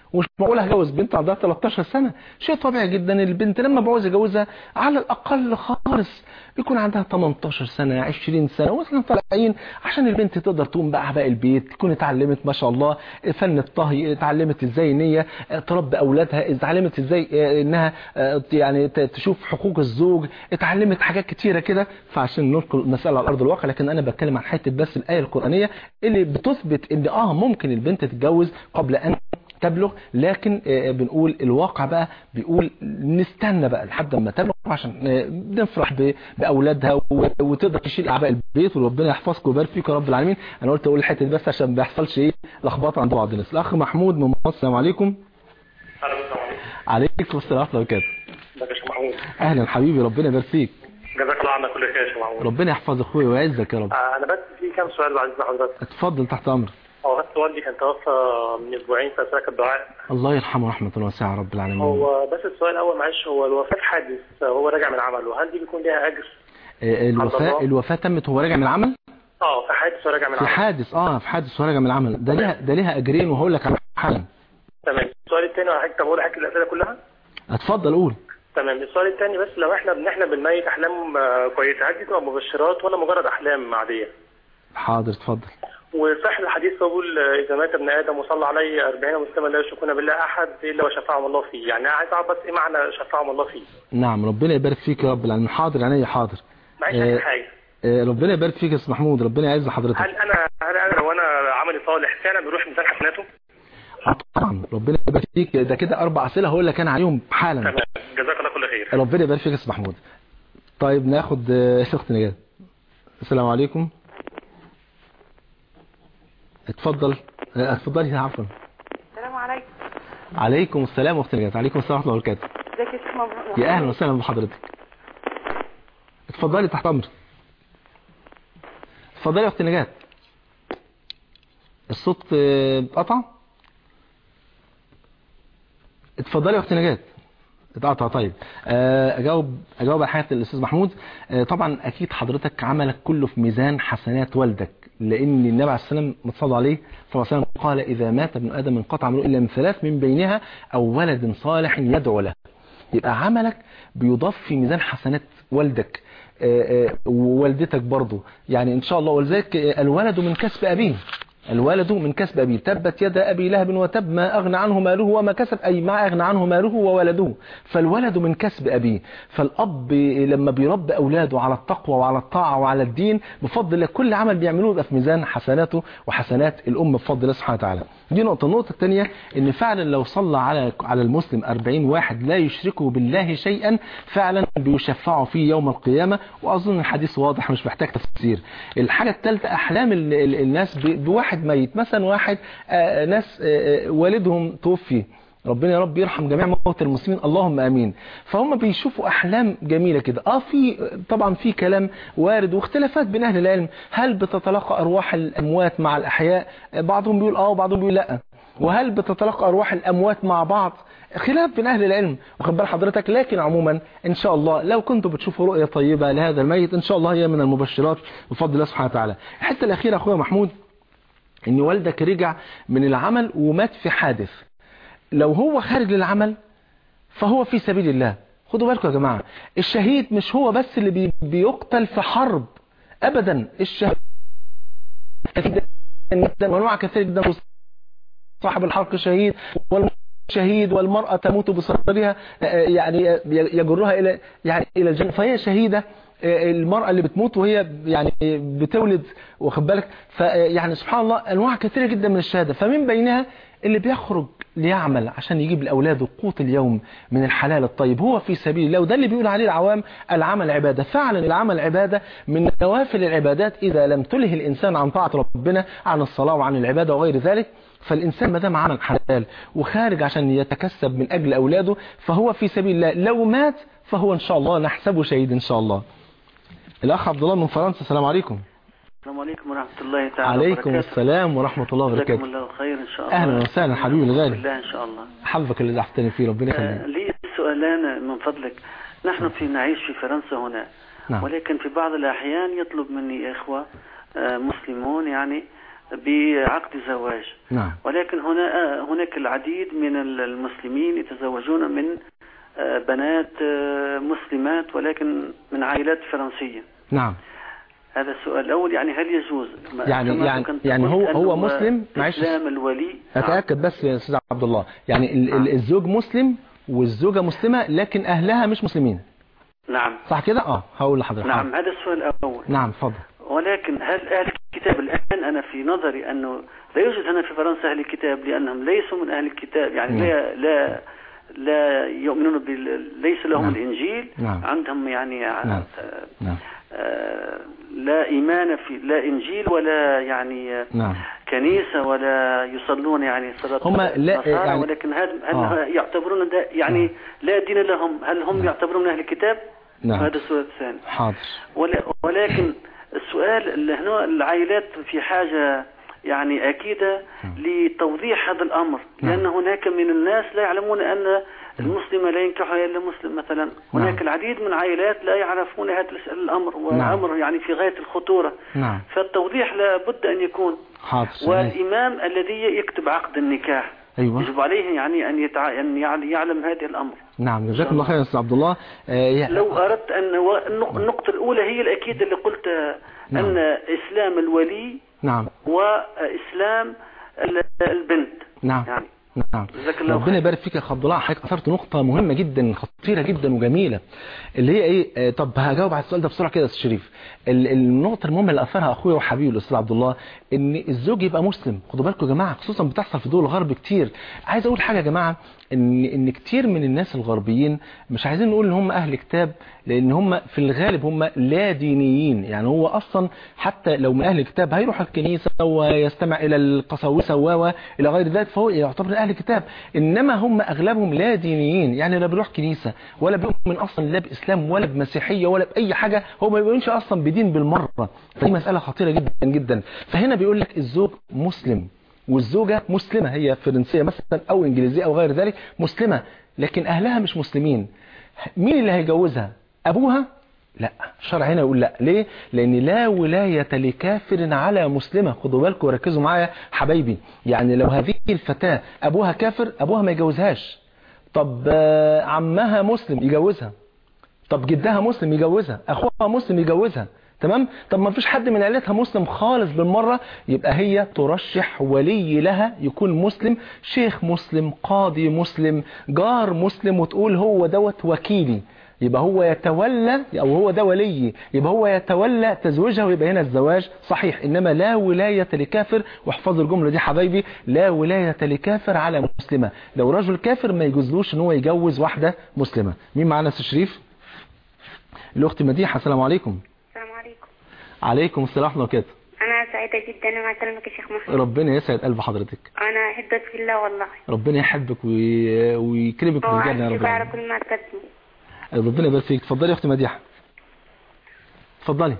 ومش معقول هجوز بنت عندها 13 سنة شيء طبيعي جدا البنت لما بعوز اجوزها على الاقل خالص بيكون عندها 18 سنة 20 سنة واحنا طالعين عشان البنت تقدر تقوم باعباء البيت تكون اتعلمت ما شاء الله فن الطهي اتعلمت ازاي ان هي تربي اولادها اتعلمت ازاي انها يعني تشوف حقوق الزوج اتعلمت حاجات كتيرة كده فعشان ننقل المسألة على ارض الواقع لكن انا بتكلم عن حته بس الايه القرآنية اللي بتثبت ان اه ممكن البنت تتجوز قبل ان تبلغ لكن بنقول الواقع بقى بيقول نستنى بقى لحد ما تبلغ عشان نفرح باولادها وتقدر تشيل اعباء البيت وربنا يحفظكم ويبارك فيكم يا رب العالمين انا قلت اقول الحته دي بس عشان ما يحصلش ايه لخبطه عند بعض الناس الاخ محمود من مصر السلام عليكم عليكم السلام ورحمه الله وبركاته ازيك يا شيخ محمود اهلا حبيبي ربنا يبارك فيك جزاك الله عنا كل خير يا شيخ محمود ربنا يحفظ اخويا ويعزك يا رب آه، انا بس في كام سؤال بعد اذن حضرتك اتفضل تحت امرك هو بس والدي كان توفى من اسبوعين فاسالك الدعاء الله يرحمه رحمه واسعه يا رب العالمين هو بس السؤال الاول معلش هو الوفاه حادث هو راجع من عمله هل دي بيكون ليها اجر؟ آه، الوفاه الله. الوفاه تمت وهو راجع من العمل اه في حادث وراجع من في عمله حادث اه في حادث وهو راجع من العمل ده ليها ده ليها اجرين وهقول لك على حالا تمام السؤال الثاني انا حضرتك بقول حضرتك الاسئله كلها اتفضل قول تمام السؤال الثاني بس لو احنا بنحلم بالميت احلام آه، كويسه هل دي تبقى مبشرات ولا مجرد احلام عاديه؟ حاضر اتفضل وصح الحديث يقول آه، اذا مات ابن ادم وصلى عليه 40 مسلما لا يشركون بالله احد الا وشفعهم الله فيه يعني عايز اعرف بس ايه معنى شفعهم الله فيه نعم ربنا يبارك فيك يا رب العالمين حاضر عينيا حاضر معلش آه، آخر حاجه آه، ربنا يبارك فيك يا استاذ محمود ربنا يعز حضرتك هل انا هل انا لو انا عملي صالح فعلا بيروح ميزان حسناته؟ آه، طبعا ربنا يبارك فيك ده كده اربع اسئله هقول لك انا عليهم حالا تمام جزاك الله كل خير ربنا يبارك فيك يا استاذ محمود طيب ناخد آه، اخت نجاة السلام عليكم اتفضل آه، اتفضلي عفوا السلام عليكم عليكم السلام اخت نجاة عليكم السلام ورحمه الله وبركاته ازيك يا شيخ مبروك يا اهلا وسهلا بحضرتك اتفضلي تحت امرك اتفضلي يا اخت نجاة الصوت آه، اتقطع اتفضلي يا اخت نجاة اتقطع طيب آه، اجاوب اجاوب على حاجه الاستاذ محمود آه، طبعا اكيد حضرتك عملك كله في ميزان حسنات والدك لان النبي عليه السلام متصلى عليه صلى الله عليه وسلم قال اذا مات ابن ادم انقطع عمله الا من ثلاث من بينها او ولد صالح يدعو له يبقى عملك بيضاف في ميزان حسنات والدك آه، آه، ووالدتك برضه يعني ان شاء الله ولذلك آه، الولد من كسب ابيه الولد من كسب أبيه تبت يد أبي لهب وتب ما أغنى عنه ماله وما كسب أي ما أغنى عنه ماله وولده فالولد من كسب أبيه فالأب لما بيربي أولاده على التقوى وعلى الطاعة وعلى الدين بفضل الله كل عمل بيعملوه يبقى في ميزان حسناته وحسنات الأم بفضل الله سبحانه وتعالى دي نقطة النقطة الثانية إن فعلا لو صلى على على المسلم 40 واحد لا يشركوا بالله شيئا فعلا بيشفعوا فيه يوم القيامة وأظن الحديث واضح مش محتاج تفسير الحاجة الثالثة أحلام ال- ال- الناس ب- بواحد ميت مثلا واحد آه، ناس آه، آه، والدهم توفي ربنا يا رب يرحم جميع موتى المسلمين اللهم امين فهم بيشوفوا احلام جميله كده اه في طبعا في كلام وارد واختلافات بين اهل العلم هل بتتلقى ارواح الاموات مع الاحياء بعضهم بيقول اه وبعضهم بيقول لا وهل بتتلقى ارواح الاموات مع بعض خلاف بين اهل العلم واخد بال حضرتك لكن عموما ان شاء الله لو كنتوا بتشوفوا رؤيه طيبه لهذا الميت ان شاء الله هي من المبشرات بفضل الله سبحانه وتعالى الحته الاخيره اخويا محمود ان والدك رجع من العمل ومات في حادث لو هو خارج للعمل فهو في سبيل الله خدوا بالكم يا جماعة الشهيد مش هو بس اللي بي بيقتل في حرب ابدا الشهيد جدا وانواع كثير جدا صاحب الحرق شهيد والشهيد والمرأة تموت بصدرها يعني يجرها الى يعني الى الجنة فهي شهيدة المرأة اللي بتموت وهي يعني بتولد واخد بالك فيعني سبحان الله انواع كثيرة جدا من الشهادة فمن بينها اللي بيخرج ليعمل عشان يجيب لأولاده قوت اليوم من الحلال الطيب هو في سبيل الله وده اللي بيقول عليه العوام العمل عبادة فعلا العمل عبادة من نوافل العبادات إذا لم تله الإنسان عن طاعة ربنا عن الصلاة وعن العبادة وغير ذلك فالإنسان ما دام عمل حلال وخارج عشان يتكسب من أجل أولاده فهو في سبيل الله لو مات فهو إن شاء الله نحسبه شهيد إن شاء الله الأخ عبد الله من فرنسا السلام عليكم السلام عليكم ورحمة الله تعالى عليكم وبركاته. السلام ورحمة الله جزاكم وبركاته الله خير إن شاء الله أهلا وسهلا حبيبي الغالي بالله إن شاء الله حبك اللي زحفتني فيه ربنا آه، يخليك لي سؤالان من فضلك نحن في نعيش في فرنسا هنا نعم. ولكن في بعض الأحيان يطلب مني إخوة آه، مسلمون يعني بعقد زواج نعم ولكن هنا هناك العديد من المسلمين يتزوجون من آه، بنات آه، مسلمات ولكن من عائلات فرنسية نعم هذا السؤال الأول يعني هل يجوز ما- يعني- كما يعني- كنت يعني قلت هو- أنه هو مسلم؟ معلش. إسلام الولي نعم. اتاكد بس يا استاذ عبد الله يعني ال- ال- الزوج مسلم والزوجه مسلمه لكن اهلها مش مسلمين نعم صح كده اه هقول لحضرتك نعم هذا السؤال الأول نعم اتفضل ولكن هل أهل الكتاب الآن أنا في نظري أنه لا يوجد هنا في فرنسا أهل الكتاب لأنهم ليسوا من أهل الكتاب يعني نعم. لا لا لا يؤمنون بال ليس لهم نعم. الإنجيل نعم. عندهم يعني نعم. آه، نعم آه، لا إيمان في لا إنجيل ولا يعني آه، نعم كنيسة ولا يصلون يعني صلاة هم لا- النصارى، يعني- ولكن هل, هل آه. يعتبرون ده يعني لا دين لهم هل هم يعتبرون من أهل الكتاب نعم هذا السؤال الثاني حاضر ولا- ولكن السؤال اللي هنا العائلات في حاجة يعني أكيدة لتوضيح هذا الأمر نعم. لأن هناك من الناس لا يعلمون أن المسلم لا ينكح إلا مسلم مثلا هناك نعم. العديد من عائلات لا يعرفون هذا الأمر وأمر يعني في غاية الخطورة نعم فالتوضيح لابد أن يكون حاضر والإمام الذي يكتب عقد النكاح ايوه يجب عليه يعني أن يتع... أن يعل- يعلم هذا الأمر نعم جزاك الله خير يا استاذ عبد الله آه، يا- لو أردت أن و- النق- النقطة الأولى هي الأكيدة اللي قلت نعم. أن إسلام الولي نعم وإسلام ال- البنت نعم يعني نعم جزاك الله ربنا خير. يبارك فيك يا عبد الله حضرتك اثرت نقطه مهمه جدا خطيره جدا وجميله اللي هي ايه آه، طب هجاوب على السؤال ده بسرعه كده يا استاذ شريف ال- النقطه المهمه اللي اثرها اخويا وحبيبي الاستاذ عبد الله ان الزوج يبقى مسلم خدوا بالكم يا جماعه خصوصا بتحصل في دول الغرب كتير عايز اقول حاجه يا جماعه ان ان كتير من الناس الغربيين مش عايزين نقول ان هم اهل كتاب لان هم في الغالب هم لا دينيين يعني هو اصلا حتى لو من اهل الكتاب هيروح الكنيسه ويستمع الى القساوسه و الى غير ذلك فهو يعتبر اهل كتاب انما هم اغلبهم لا دينيين يعني لا بيروح كنيسه ولا بيؤمن اصلا لا باسلام ولا بمسيحيه ولا باي حاجه هو ما بيؤمنش اصلا بدين بالمره فدي مساله خطيره جدا جدا فهنا بيقول لك الزوج مسلم والزوجة مسلمة هي فرنسية مثلا أو إنجليزية أو غير ذلك مسلمة لكن أهلها مش مسلمين مين اللي هيجوزها أبوها لا الشرع هنا يقول لا ليه لأن لا ولاية لكافر على مسلمة خدوا بالكم وركزوا معايا حبايبي يعني لو هذه الفتاة أبوها كافر أبوها ما يجوزهاش طب آه، عمها مسلم يجوزها طب جدها مسلم يجوزها اخوها مسلم يجوزها تمام طب ما فيش حد من عيلتها مسلم خالص بالمرة يبقى هي ترشح ولي لها يكون مسلم شيخ مسلم قاضي مسلم جار مسلم وتقول هو دوت وكيلي يبقى هو يتولى او هو ده ولي يبقى هو يتولى تزويجها ويبقى هنا الزواج صحيح انما لا ولاية لكافر واحفظوا الجملة دي حبايبي لا ولاية لكافر على مسلمة لو رجل كافر ما يجوزلوش ان هو يجوز واحدة مسلمة مين معانا يا أستاذ شريف الاخت مديحة السلام عليكم السلام عليكم عليكم السلام ورحمة الله وبركاته أنا سعيدة جدا مع كلامك يا شيخ محمد ربنا يسعد قلب حضرتك أنا أحبك في الله والله ربنا يحبك وي... ويكرمك في الجنة يا رب وأشكرك على العالمين كل ما تقدمه ربنا يبارك فيك اتفضلي يا اختي مديحة اتفضلي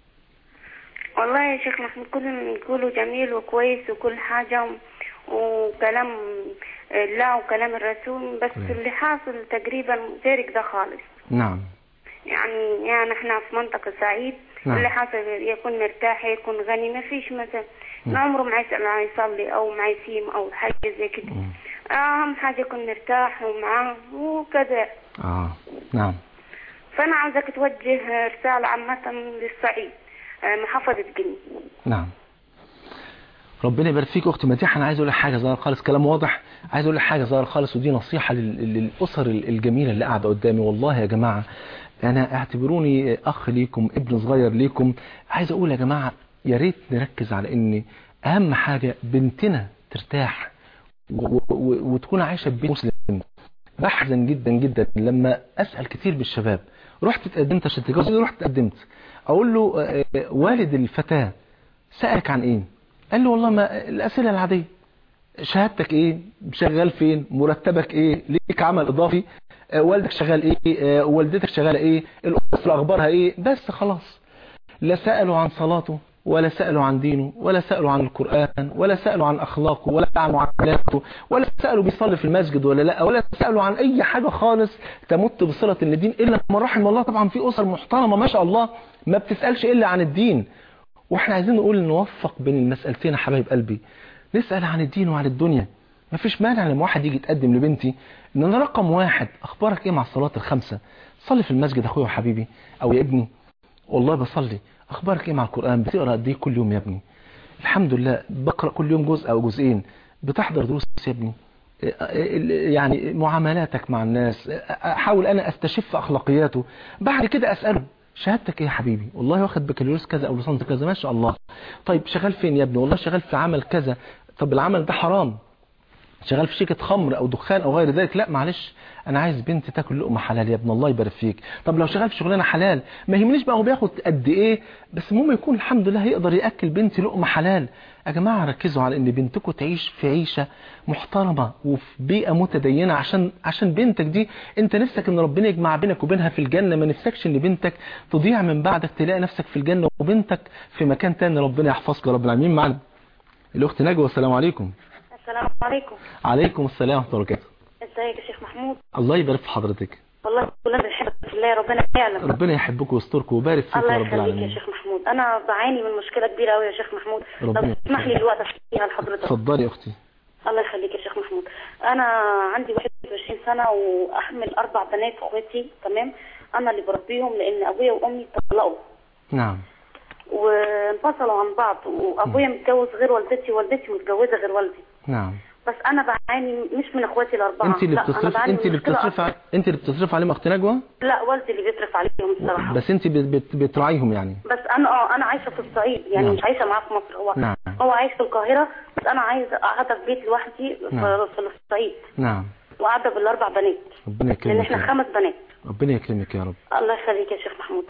والله يا شيخ محمود كل ما يقولوا جميل وكويس وكل حاجة و- وكلام الله وكلام الرسول بس اللي حاصل تقريبا غير كده خالص نعم يعني يعني احنا في منطقة سعيد نعم. اللي حاصل يكون مرتاح يكون غني ما فيش مثلا ما عمره ما يسأل عن يصلي او ما يسيم او حاجة زي كده اهم حاجة يكون مرتاح ومعاه وكذا اه نعم فانا عاوزك توجه رسالة عامة للصعيد آه، محافظة جني نعم ربنا يبارك فيك اختي مديحه انا عايز اقول لك حاجه صغيره خالص كلام واضح عايز اقول لك حاجه صغيره خالص ودي نصيحه لل- للاسر الجميله اللي قاعده قدامي والله يا جماعه انا اعتبروني اخ ليكم ابن صغير ليكم عايز اقول يا جماعه يا ريت نركز على ان اهم حاجه بنتنا ترتاح و- و- وتكون عايشه ببيت مسلم بحزن جدا جدا لما اسال كتير بالشباب رحت اتقدمت عشان تتجوز رحت اتقدمت اقول له آه، آه، والد الفتاه سالك عن ايه قال له والله ما الاسئله العاديه شهادتك ايه شغال فين مرتبك ايه ليك عمل اضافي آه، والدك شغال ايه آه، والدتك شغاله ايه الاسره اخبارها ايه بس خلاص لا سالوا عن صلاته ولا سألوا عن دينه ولا سألوا عن القرآن ولا سألوا عن أخلاقه ولا عن معاملاته ولا سألوا بيصلي في المسجد ولا لا ولا سألوا عن أي حاجة خالص تمت بصلة الدين إلا من رحم الله طبعا في أسر محترمة ما شاء الله ما بتسألش إلا عن الدين واحنا عايزين نقول نوفق بين المسألتين يا حبايب قلبي نسأل عن الدين وعن الدنيا مفيش مانع لما واحد يجي يتقدم لبنتي ان انا رقم واحد اخبارك ايه مع الصلاة الخمسة صلي في المسجد اخويا وحبيبي او يا ابني والله بصلي اخبارك ايه مع القرآن بتقرأ قد ايه كل يوم يا ابني الحمد لله بقرأ كل يوم جزء او جزئين بتحضر دروس يا ابني يعني معاملاتك مع الناس احاول انا استشف اخلاقياته بعد كده اساله شهادتك ايه يا حبيبي والله واخد بكالوريوس كذا او ليسانس كذا ما شاء الله طيب شغال فين يا ابني والله شغال في عمل كذا طب العمل ده حرام شغال في شركه خمر او دخان او غير ذلك لا معلش انا عايز بنتي تاكل لقمه حلال يا ابن الله يبارك فيك طب لو شغال في شغلانه حلال ما يهمنيش بقى هو بياخد قد ايه بس المهم يكون الحمد لله هيقدر ياكل بنتي لقمه حلال يا جماعه ركزوا على ان بنتكم تعيش في عيشه محترمه وفي بيئه متدينه عشان عشان بنتك دي انت نفسك ان ربنا يجمع بينك وبينها في الجنه ما نفسكش ان بنتك تضيع من بعدك تلاقي نفسك في الجنه وبنتك في مكان تاني ربنا يحفظك يا رب العالمين معنا الاخت نجوى السلام عليكم السلام عليكم عليكم السلام ورحمه الله وبركاته ازيك يا شيخ محمود الله يبارك في حضرتك والله كلنا بنحبك في الله ربنا يعلم ربنا يحبك ويسترك ويبارك فيك الله يا رب يخليك يا العالمين شيخ محمود انا بعاني من مشكله كبيره قوي يا شيخ محمود ربنا لو تسمح لي الوقت احكيها لحضرتك اتفضلي يا اختي الله يخليك يا شيخ محمود انا عندي 21 سنه واحمل اربع بنات اخواتي تمام انا اللي بربيهم لان ابويا وامي طلقوا نعم وانفصلوا عن بعض وابويا متجوز غير والدتي ووالدتي متجوزه غير والدي نعم بس انا بعاني مش من اخواتي الاربعه انت اللي لا انا بتصرف بعاني انت من اللي مشكلة بتصرف ع- انت اللي بتصرف عليهم اخت نجوى لا والدي اللي بيصرف عليهم الصراحه بس انت بت- بت- بتراعيهم يعني بس انا اه انا عايشه في الصعيد يعني نعم. مش عايشه معاه في مصر هو نعم. هو عايش في القاهره بس انا عايزه قاعده في بيت لوحدي في, نعم. في الصعيد نعم وقاعده بالاربع بنات ربنا لان يكرمك احنا يا رب. خمس بنات ربنا يكرمك يا رب الله يخليك يا شيخ محمود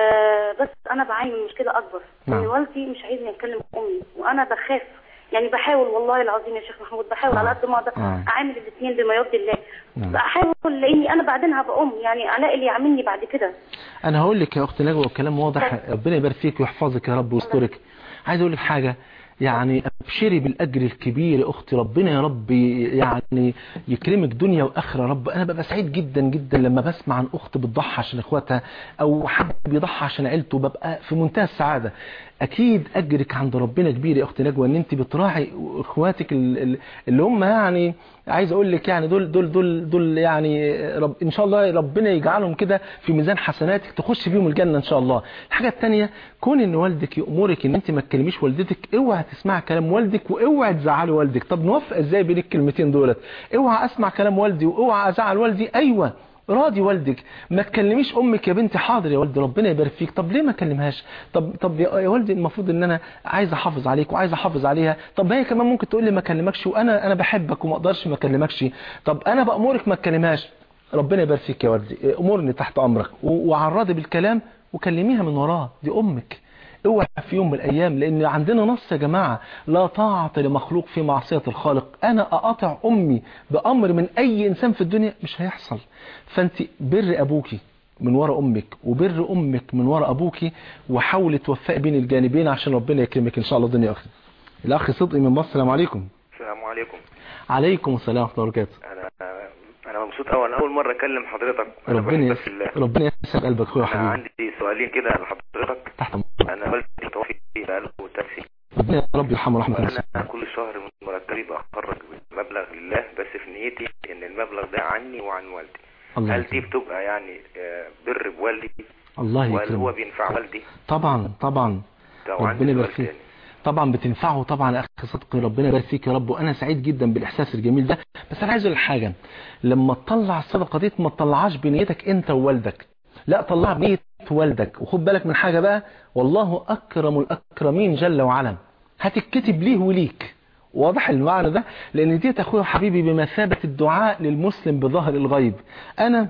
آه بس انا بعاني من مشكله اكبر نعم. ان والدي مش عايزني اكلم امي وانا بخاف يعني بحاول والله العظيم يا شيخ محمود بحاول على قد ما اقدر آه. اعامل الاثنين بما يرضي الله نعم. بحاول لاني انا بعدين هبقى ام يعني الاقي اللي يعاملني بعد كده انا هقول لك يا اخت نجوى الكلام واضح ربنا يبارك فيك ويحفظك يا رب ويسترك عايز اقول لك حاجه يعني ابشري بالاجر الكبير يا اختي ربنا يا رب يعني يكرمك دنيا واخره يا رب انا ببقى سعيد جدا جدا لما بسمع عن اخت بتضحي عشان اخواتها او حد بيضحي عشان عيلته ببقى في منتهى السعاده اكيد اجرك عند ربنا كبير يا اخت نجوى ان انت بتراعي اخواتك ال- ال- اللي هم يعني عايز اقول لك يعني دول دول دول دول يعني رب ان شاء الله ربنا يجعلهم كده في ميزان حسناتك تخش بيهم الجنه ان شاء الله الحاجه الثانيه كون ان والدك يامرك ان انت ما تكلميش والدتك اوعى تسمع كلام والدك واوعى تزعلي والدك طب نوفق ازاي بين الكلمتين دولت اوعى اسمع كلام والدي واوعى ازعل والدي ايوه راضي والدك ما تكلميش امك يا بنتي حاضر يا والدي ربنا يبارك فيك طب ليه ما اكلمهاش طب طب يا يا والدي المفروض ان انا عايز احافظ عليك وعايز احافظ عليها طب هي كمان ممكن تقول لي ما اكلمكش وانا انا بحبك وما اقدرش ما اكلمكش طب انا بامرك ما تكلمهاش ربنا يبارك فيك يا والدي امرني تحت امرك و- وعرضي بالكلام وكلميها من وراه دي امك اوعى في يوم من الايام لان عندنا نص يا جماعه لا طاعه لمخلوق في معصيه الخالق انا اقاطع امي بامر من اي انسان في الدنيا مش هيحصل فانت بر ابوكي من ورا امك وبر امك من ورا ابوكي وحاولي توفقي بين الجانبين عشان ربنا يكرمك ان شاء الله الدنيا اخي الاخ صدقي من مصر السلام عليكم السلام عليكم عليكم السلام ورحمه الله وبركاته انا انا مبسوط قوي انا اول مره اكلم حضرتك انا ربنا بحبك في الله يس... ربنا يسعد قلبك اخويا انا حبيبي عندي سؤالين كده لحضرتك تحت أمرك. انا والدي توفي بقاله تاكسي ربنا يا رب يرحمه ورحمه الله وانا كل شهر من مرتبي بخرج مبلغ لله بس في نيتي ان المبلغ ده عني وعن والدي الله هل دي يكرمك بتبقى يعني آه، بر بوالدي الله وهل هو يكرمك بينفع والدي طبعا طبعا ده وعندي ربنا سؤال يبارك فيك تاني. طبعا بتنفعه طبعا يا اخي صدقي ربنا يبارك فيك يا رب وانا سعيد جدا بالاحساس الجميل ده بس انا عايز اقول لك حاجه لما تطلع الصدقه دي ما تطلعهاش بنيتك انت ووالدك لا طلعها بنيه والدك وخد بالك من حاجه بقى والله اكرم الاكرمين جل وعلا هتتكتب ليه وليك واضح المعنى ده لان دي يا اخويا وحبيبي بمثابه الدعاء للمسلم بظهر الغيب انا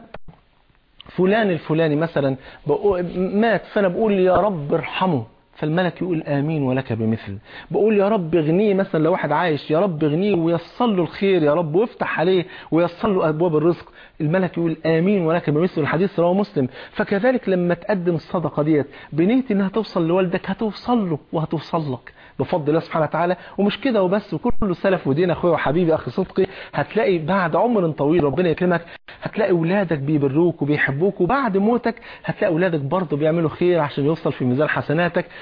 فلان الفلاني مثلا بقول- مات فانا بقول يا رب ارحمه فالملك يقول امين ولك بمثل بقول يا رب اغنيه مثلا لو واحد عايش يا رب اغنيه ويصل له الخير يا رب وافتح عليه ويصل له ابواب الرزق الملك يقول امين ولك بمثل الحديث رواه مسلم فكذلك لما تقدم الصدقه ديت بنيه انها توصل لوالدك هتوصل له وهتوصل لك بفضل الله سبحانه وتعالى ومش كده وبس وكله سلف ودين اخويا وحبيبي اخي صدقي هتلاقي بعد عمر طويل ربنا يكرمك هتلاقي اولادك بيبروك وبيحبوك وبعد موتك هتلاقي اولادك برضه بيعملوا خير عشان يوصل في ميزان حسناتك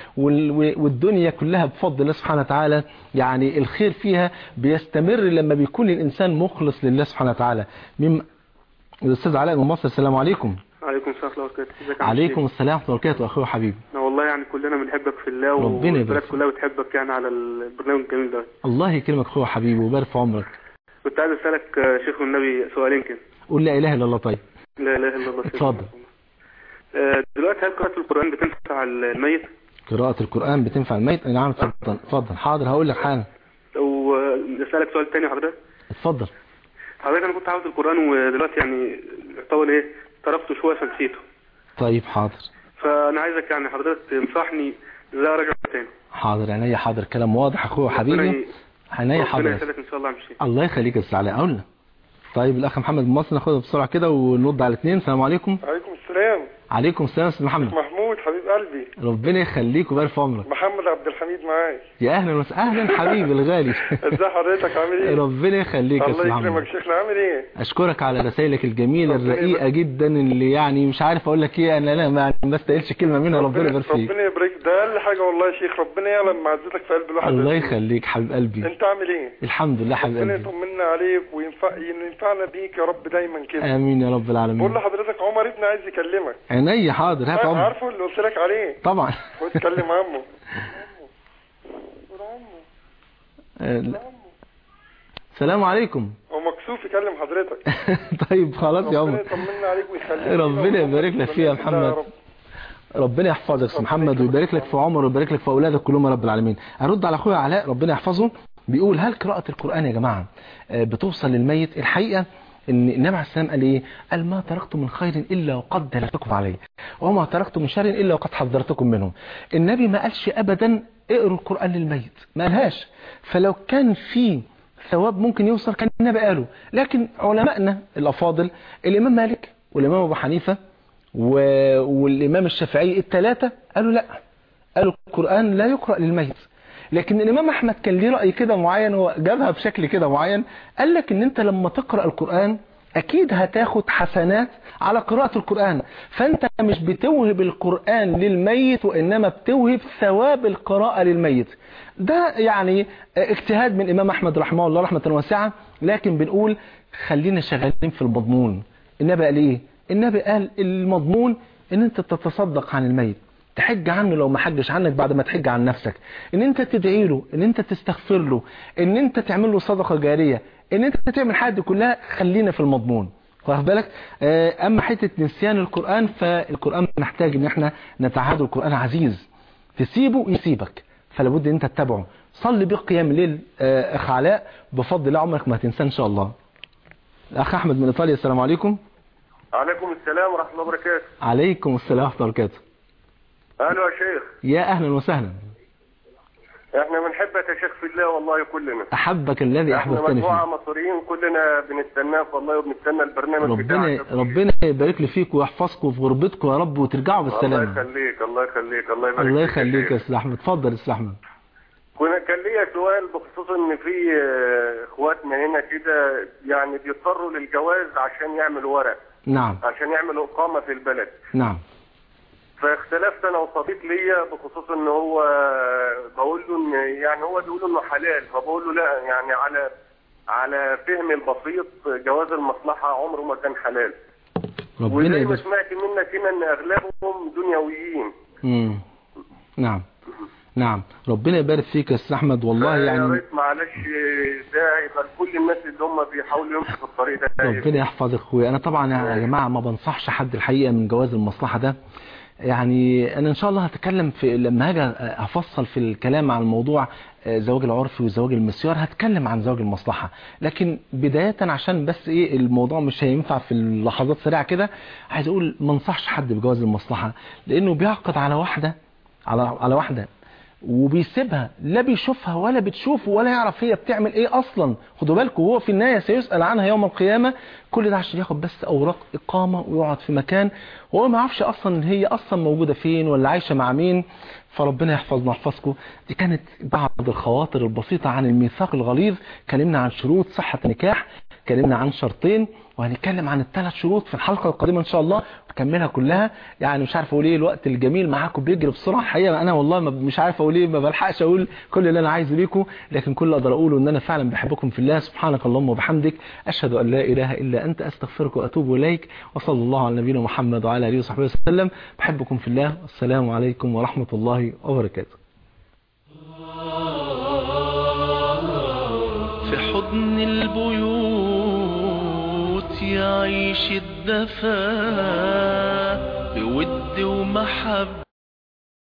وال- و- والدنيا كلها بفضل الله سبحانه وتعالى يعني الخير فيها بيستمر لما بيكون الإنسان مخلص لله سبحانه وتعالى من الأستاذ علاء من مصر السلام عليكم عليكم السلام ورحمة الله وبركاته ازيك يا عم عليكم الشيخ؟ السلام ورحمة الله وبركاته أخوي وحبيبي أنا والله يعني كلنا بنحبك في الله ربنا والبلد يبارك كلها بتحبك يعني على البرنامج الجميل ده الله يكرمك أخوي وحبيبي ويبارك في عمرك كنت عايز أسألك آه، شيخ النبي سؤالين كده قول لا إله إلا الله طيب لا إله إلا الله اتفضل. آه، دلوقتي هل قراءة القرآن بتنفع الميت قراءة القرآن بتنفع الميت نعم اتفضل اتفضل حاضر هقول لك حالا وأسألك سؤال تاني حضرتك اتفضل حضرتك أنا كنت عاوز القرآن ودلوقتي يعني يعتبر إيه تركته شوية فنسيته طيب حاضر فأنا عايزك يعني حضرتك تنصحني إزاي أرجع تاني حاضر عينيا حاضر كلام واضح أخوي وحبيبي ربنا ي- عينيا ربنا حاضر يسعدك إن شاء الله يا عم الشيخ الله يخليك يا استاذ علاء اقول لك. طيب الاخ محمد من مصر ناخدها بسرعه كده ونرد على الاثنين السلام عليكم عليكم السلام عليكم السلام يا استاذ محمد محمود حبيب قلبي ربنا يخليك ويبارك في عمرك محمد عبد الحميد معاي يا اهلا وسهلا اهلا حبيبي الغالي ازي حضرتك عامل ايه ربنا يخليك يا الله استاذ يكرمك محمد شيخنا عامل ايه اشكرك على رسائلك الجميله ربنا الرقيقه جدا اللي يعني مش عارف اقول لك ايه انا لا ما ما استاهلش كلمه منها ربنا يبارك فيك ربنا يبارك ده اقل حاجه والله يا شيخ ربنا يعلم معزتك في قلب الواحد الله يخليك حبيب قلبي انت عامل ايه الحمد لله حبيب ربنا قلبي يطمنا عليك وينفع ينفعنا بيك يا رب دايما كده امين يا رب بقول العالمين لحضرتك عمر ابني عايز يكلمك عينيا حاضر هات عمر عارفه اللي قلت لك عليه طبعا خد كلم عمه آه، لا. السلام عليكم هو مكسوف يكلم حضرتك طيب خلاص يا ربنا عمر يطمنا عليك ويخليك ربنا يبارك لك فيها يا محمد رب. ربنا يحفظك يا أستاذ محمد ويبارك لك في عمر ويبارك لك في اولادك كلهم يا رب العالمين ارد على اخويا علاء ربنا يحفظه بيقول هل قراءة القرآن يا جماعة آه، بتوصل للميت الحقيقة ان النبي عليه السلام قال ايه قال ما تركت من خير الا وقد دلتكم عليه وما تركت من شر الا وقد حذرتكم منه النبي ما قالش ابدا اقروا القرآن للميت ما قالهاش فلو كان في ثواب ممكن يوصل كان النبي قاله لكن علمائنا الافاضل الامام مالك والامام ابو حنيفه و- والإمام الشافعي الثلاثة قالوا لا قالوا القرآن لا يقرأ للميت لكن الإمام أحمد كان ليه رأي كده معين وجابها بشكل كده معين قال لك إن أنت لما تقرأ القرآن أكيد هتاخد حسنات على قراءة القرآن فأنت مش بتوهب القرآن للميت وإنما بتوهب ثواب القراءة للميت ده يعني اجتهاد من الإمام أحمد رحمه الله رحمة واسعة لكن بنقول خلينا شغالين في المضمون النبي قال إيه النبي قال المضمون ان انت تتصدق عن الميت تحج عنه لو ما حجش عنك بعد ما تحج عن نفسك ان انت تدعي له ان انت تستغفر له ان انت تعمل له صدقة جارية ان انت تعمل حاجة دي كلها خلينا في المضمون واخد بالك آه، اما حته نسيان القران فالقران محتاج ان احنا نتعهد القران عزيز تسيبه يسيبك فلا بد ان انت تتبعه صلي بيه قيام الليل آه، اخ علاء بفضل الله عمرك ما هتنساه ان شاء الله الاخ احمد من ايطاليا السلام عليكم عليكم السلام ورحمة الله وبركاته عليكم السلام ورحمه الله وبركاته أهلا يا شيخ يا اهلا وسهلا احنا بنحبك يا شيخ في الله والله كلنا احبك الذي احنا احببتني مجموعة فيه مصريين كلنا بنستناك والله وبنستنى البرنامج ربنا بتاعك ربنا يبارك لي فيك ويحفظكم في غربتكم يا رب وترجعوا الله بالسلامه يخليك الله يخليك الله يبارك الله فيك يا يخليك يا شيخ. استاذ احمد اتفضل يا استاذ احمد كنا كان ليا سؤال بخصوص ان في آه، اخواتنا هنا كده يعني بيضطروا للجواز عشان يعملوا ورق نعم عشان يعملوا اقامة في البلد نعم فاختلفت انا وصديق ليا بخصوص ان هو بقول له ان يعني هو بيقول انه حلال فبقول له لا يعني على على فهمي البسيط جواز المصلحه عمره ما كان حلال ربنا وزي ما يبارك سمعت منك هنا ان اغلبهم دنيويين مم. نعم نعم ربنا يبارك فيك يا استاذ احمد والله يا يعني ريت معلش ده يبقى لكل الناس اللي هم بيحاولوا يمشوا في الطريق ده ربنا يحفظك اخويا انا طبعا يا جماعه ما بنصحش حد الحقيقه من جواز المصلحه ده يعني انا ان شاء الله هتكلم في لما هاجي افصل في الكلام عن موضوع آه، زواج العرفي وزواج المسيار هتكلم عن زواج المصلحه لكن بدايه عشان بس ايه الموضوع مش هينفع في اللحظات سريعه كده عايز اقول ما انصحش حد بجواز المصلحه لانه بيعقد على واحده على على واحده وبيسيبها لا بيشوفها ولا بتشوفه ولا يعرف هي بتعمل ايه اصلا خدوا بالكم وهو في النهايه سيسال عنها يوم القيامه كل ده عشان ياخد بس اوراق اقامه ويقعد في مكان وهو ما يعرفش اصلا ان هي اصلا موجوده فين ولا عايشه مع مين فربنا يحفظنا ويحفظكم دي كانت بعض الخواطر البسيطه عن الميثاق الغليظ كلمنا عن شروط صحه النكاح اتكلمنا عن شرطين وهنتكلم عن الثلاث شروط في الحلقة القادمة ان شاء الله نكملها كلها يعني مش عارف اقول ايه الوقت الجميل معاكم بيجري بسرعة الحقيقة انا والله ما- مش عارف اقول ايه ما بلحقش اقول كل اللي انا عايزه ليكم لكن كل اللي اقدر اقوله ان انا فعلا بحبكم في الله سبحانك اللهم وبحمدك اشهد ان لا اله الا انت استغفرك واتوب اليك وصلى الله على نبينا محمد وعلى اله وصحبه وسلم بحبكم في الله والسلام عليكم ورحمة الله وبركاته في حضن البيوت يعيش الدفا بود ومحبة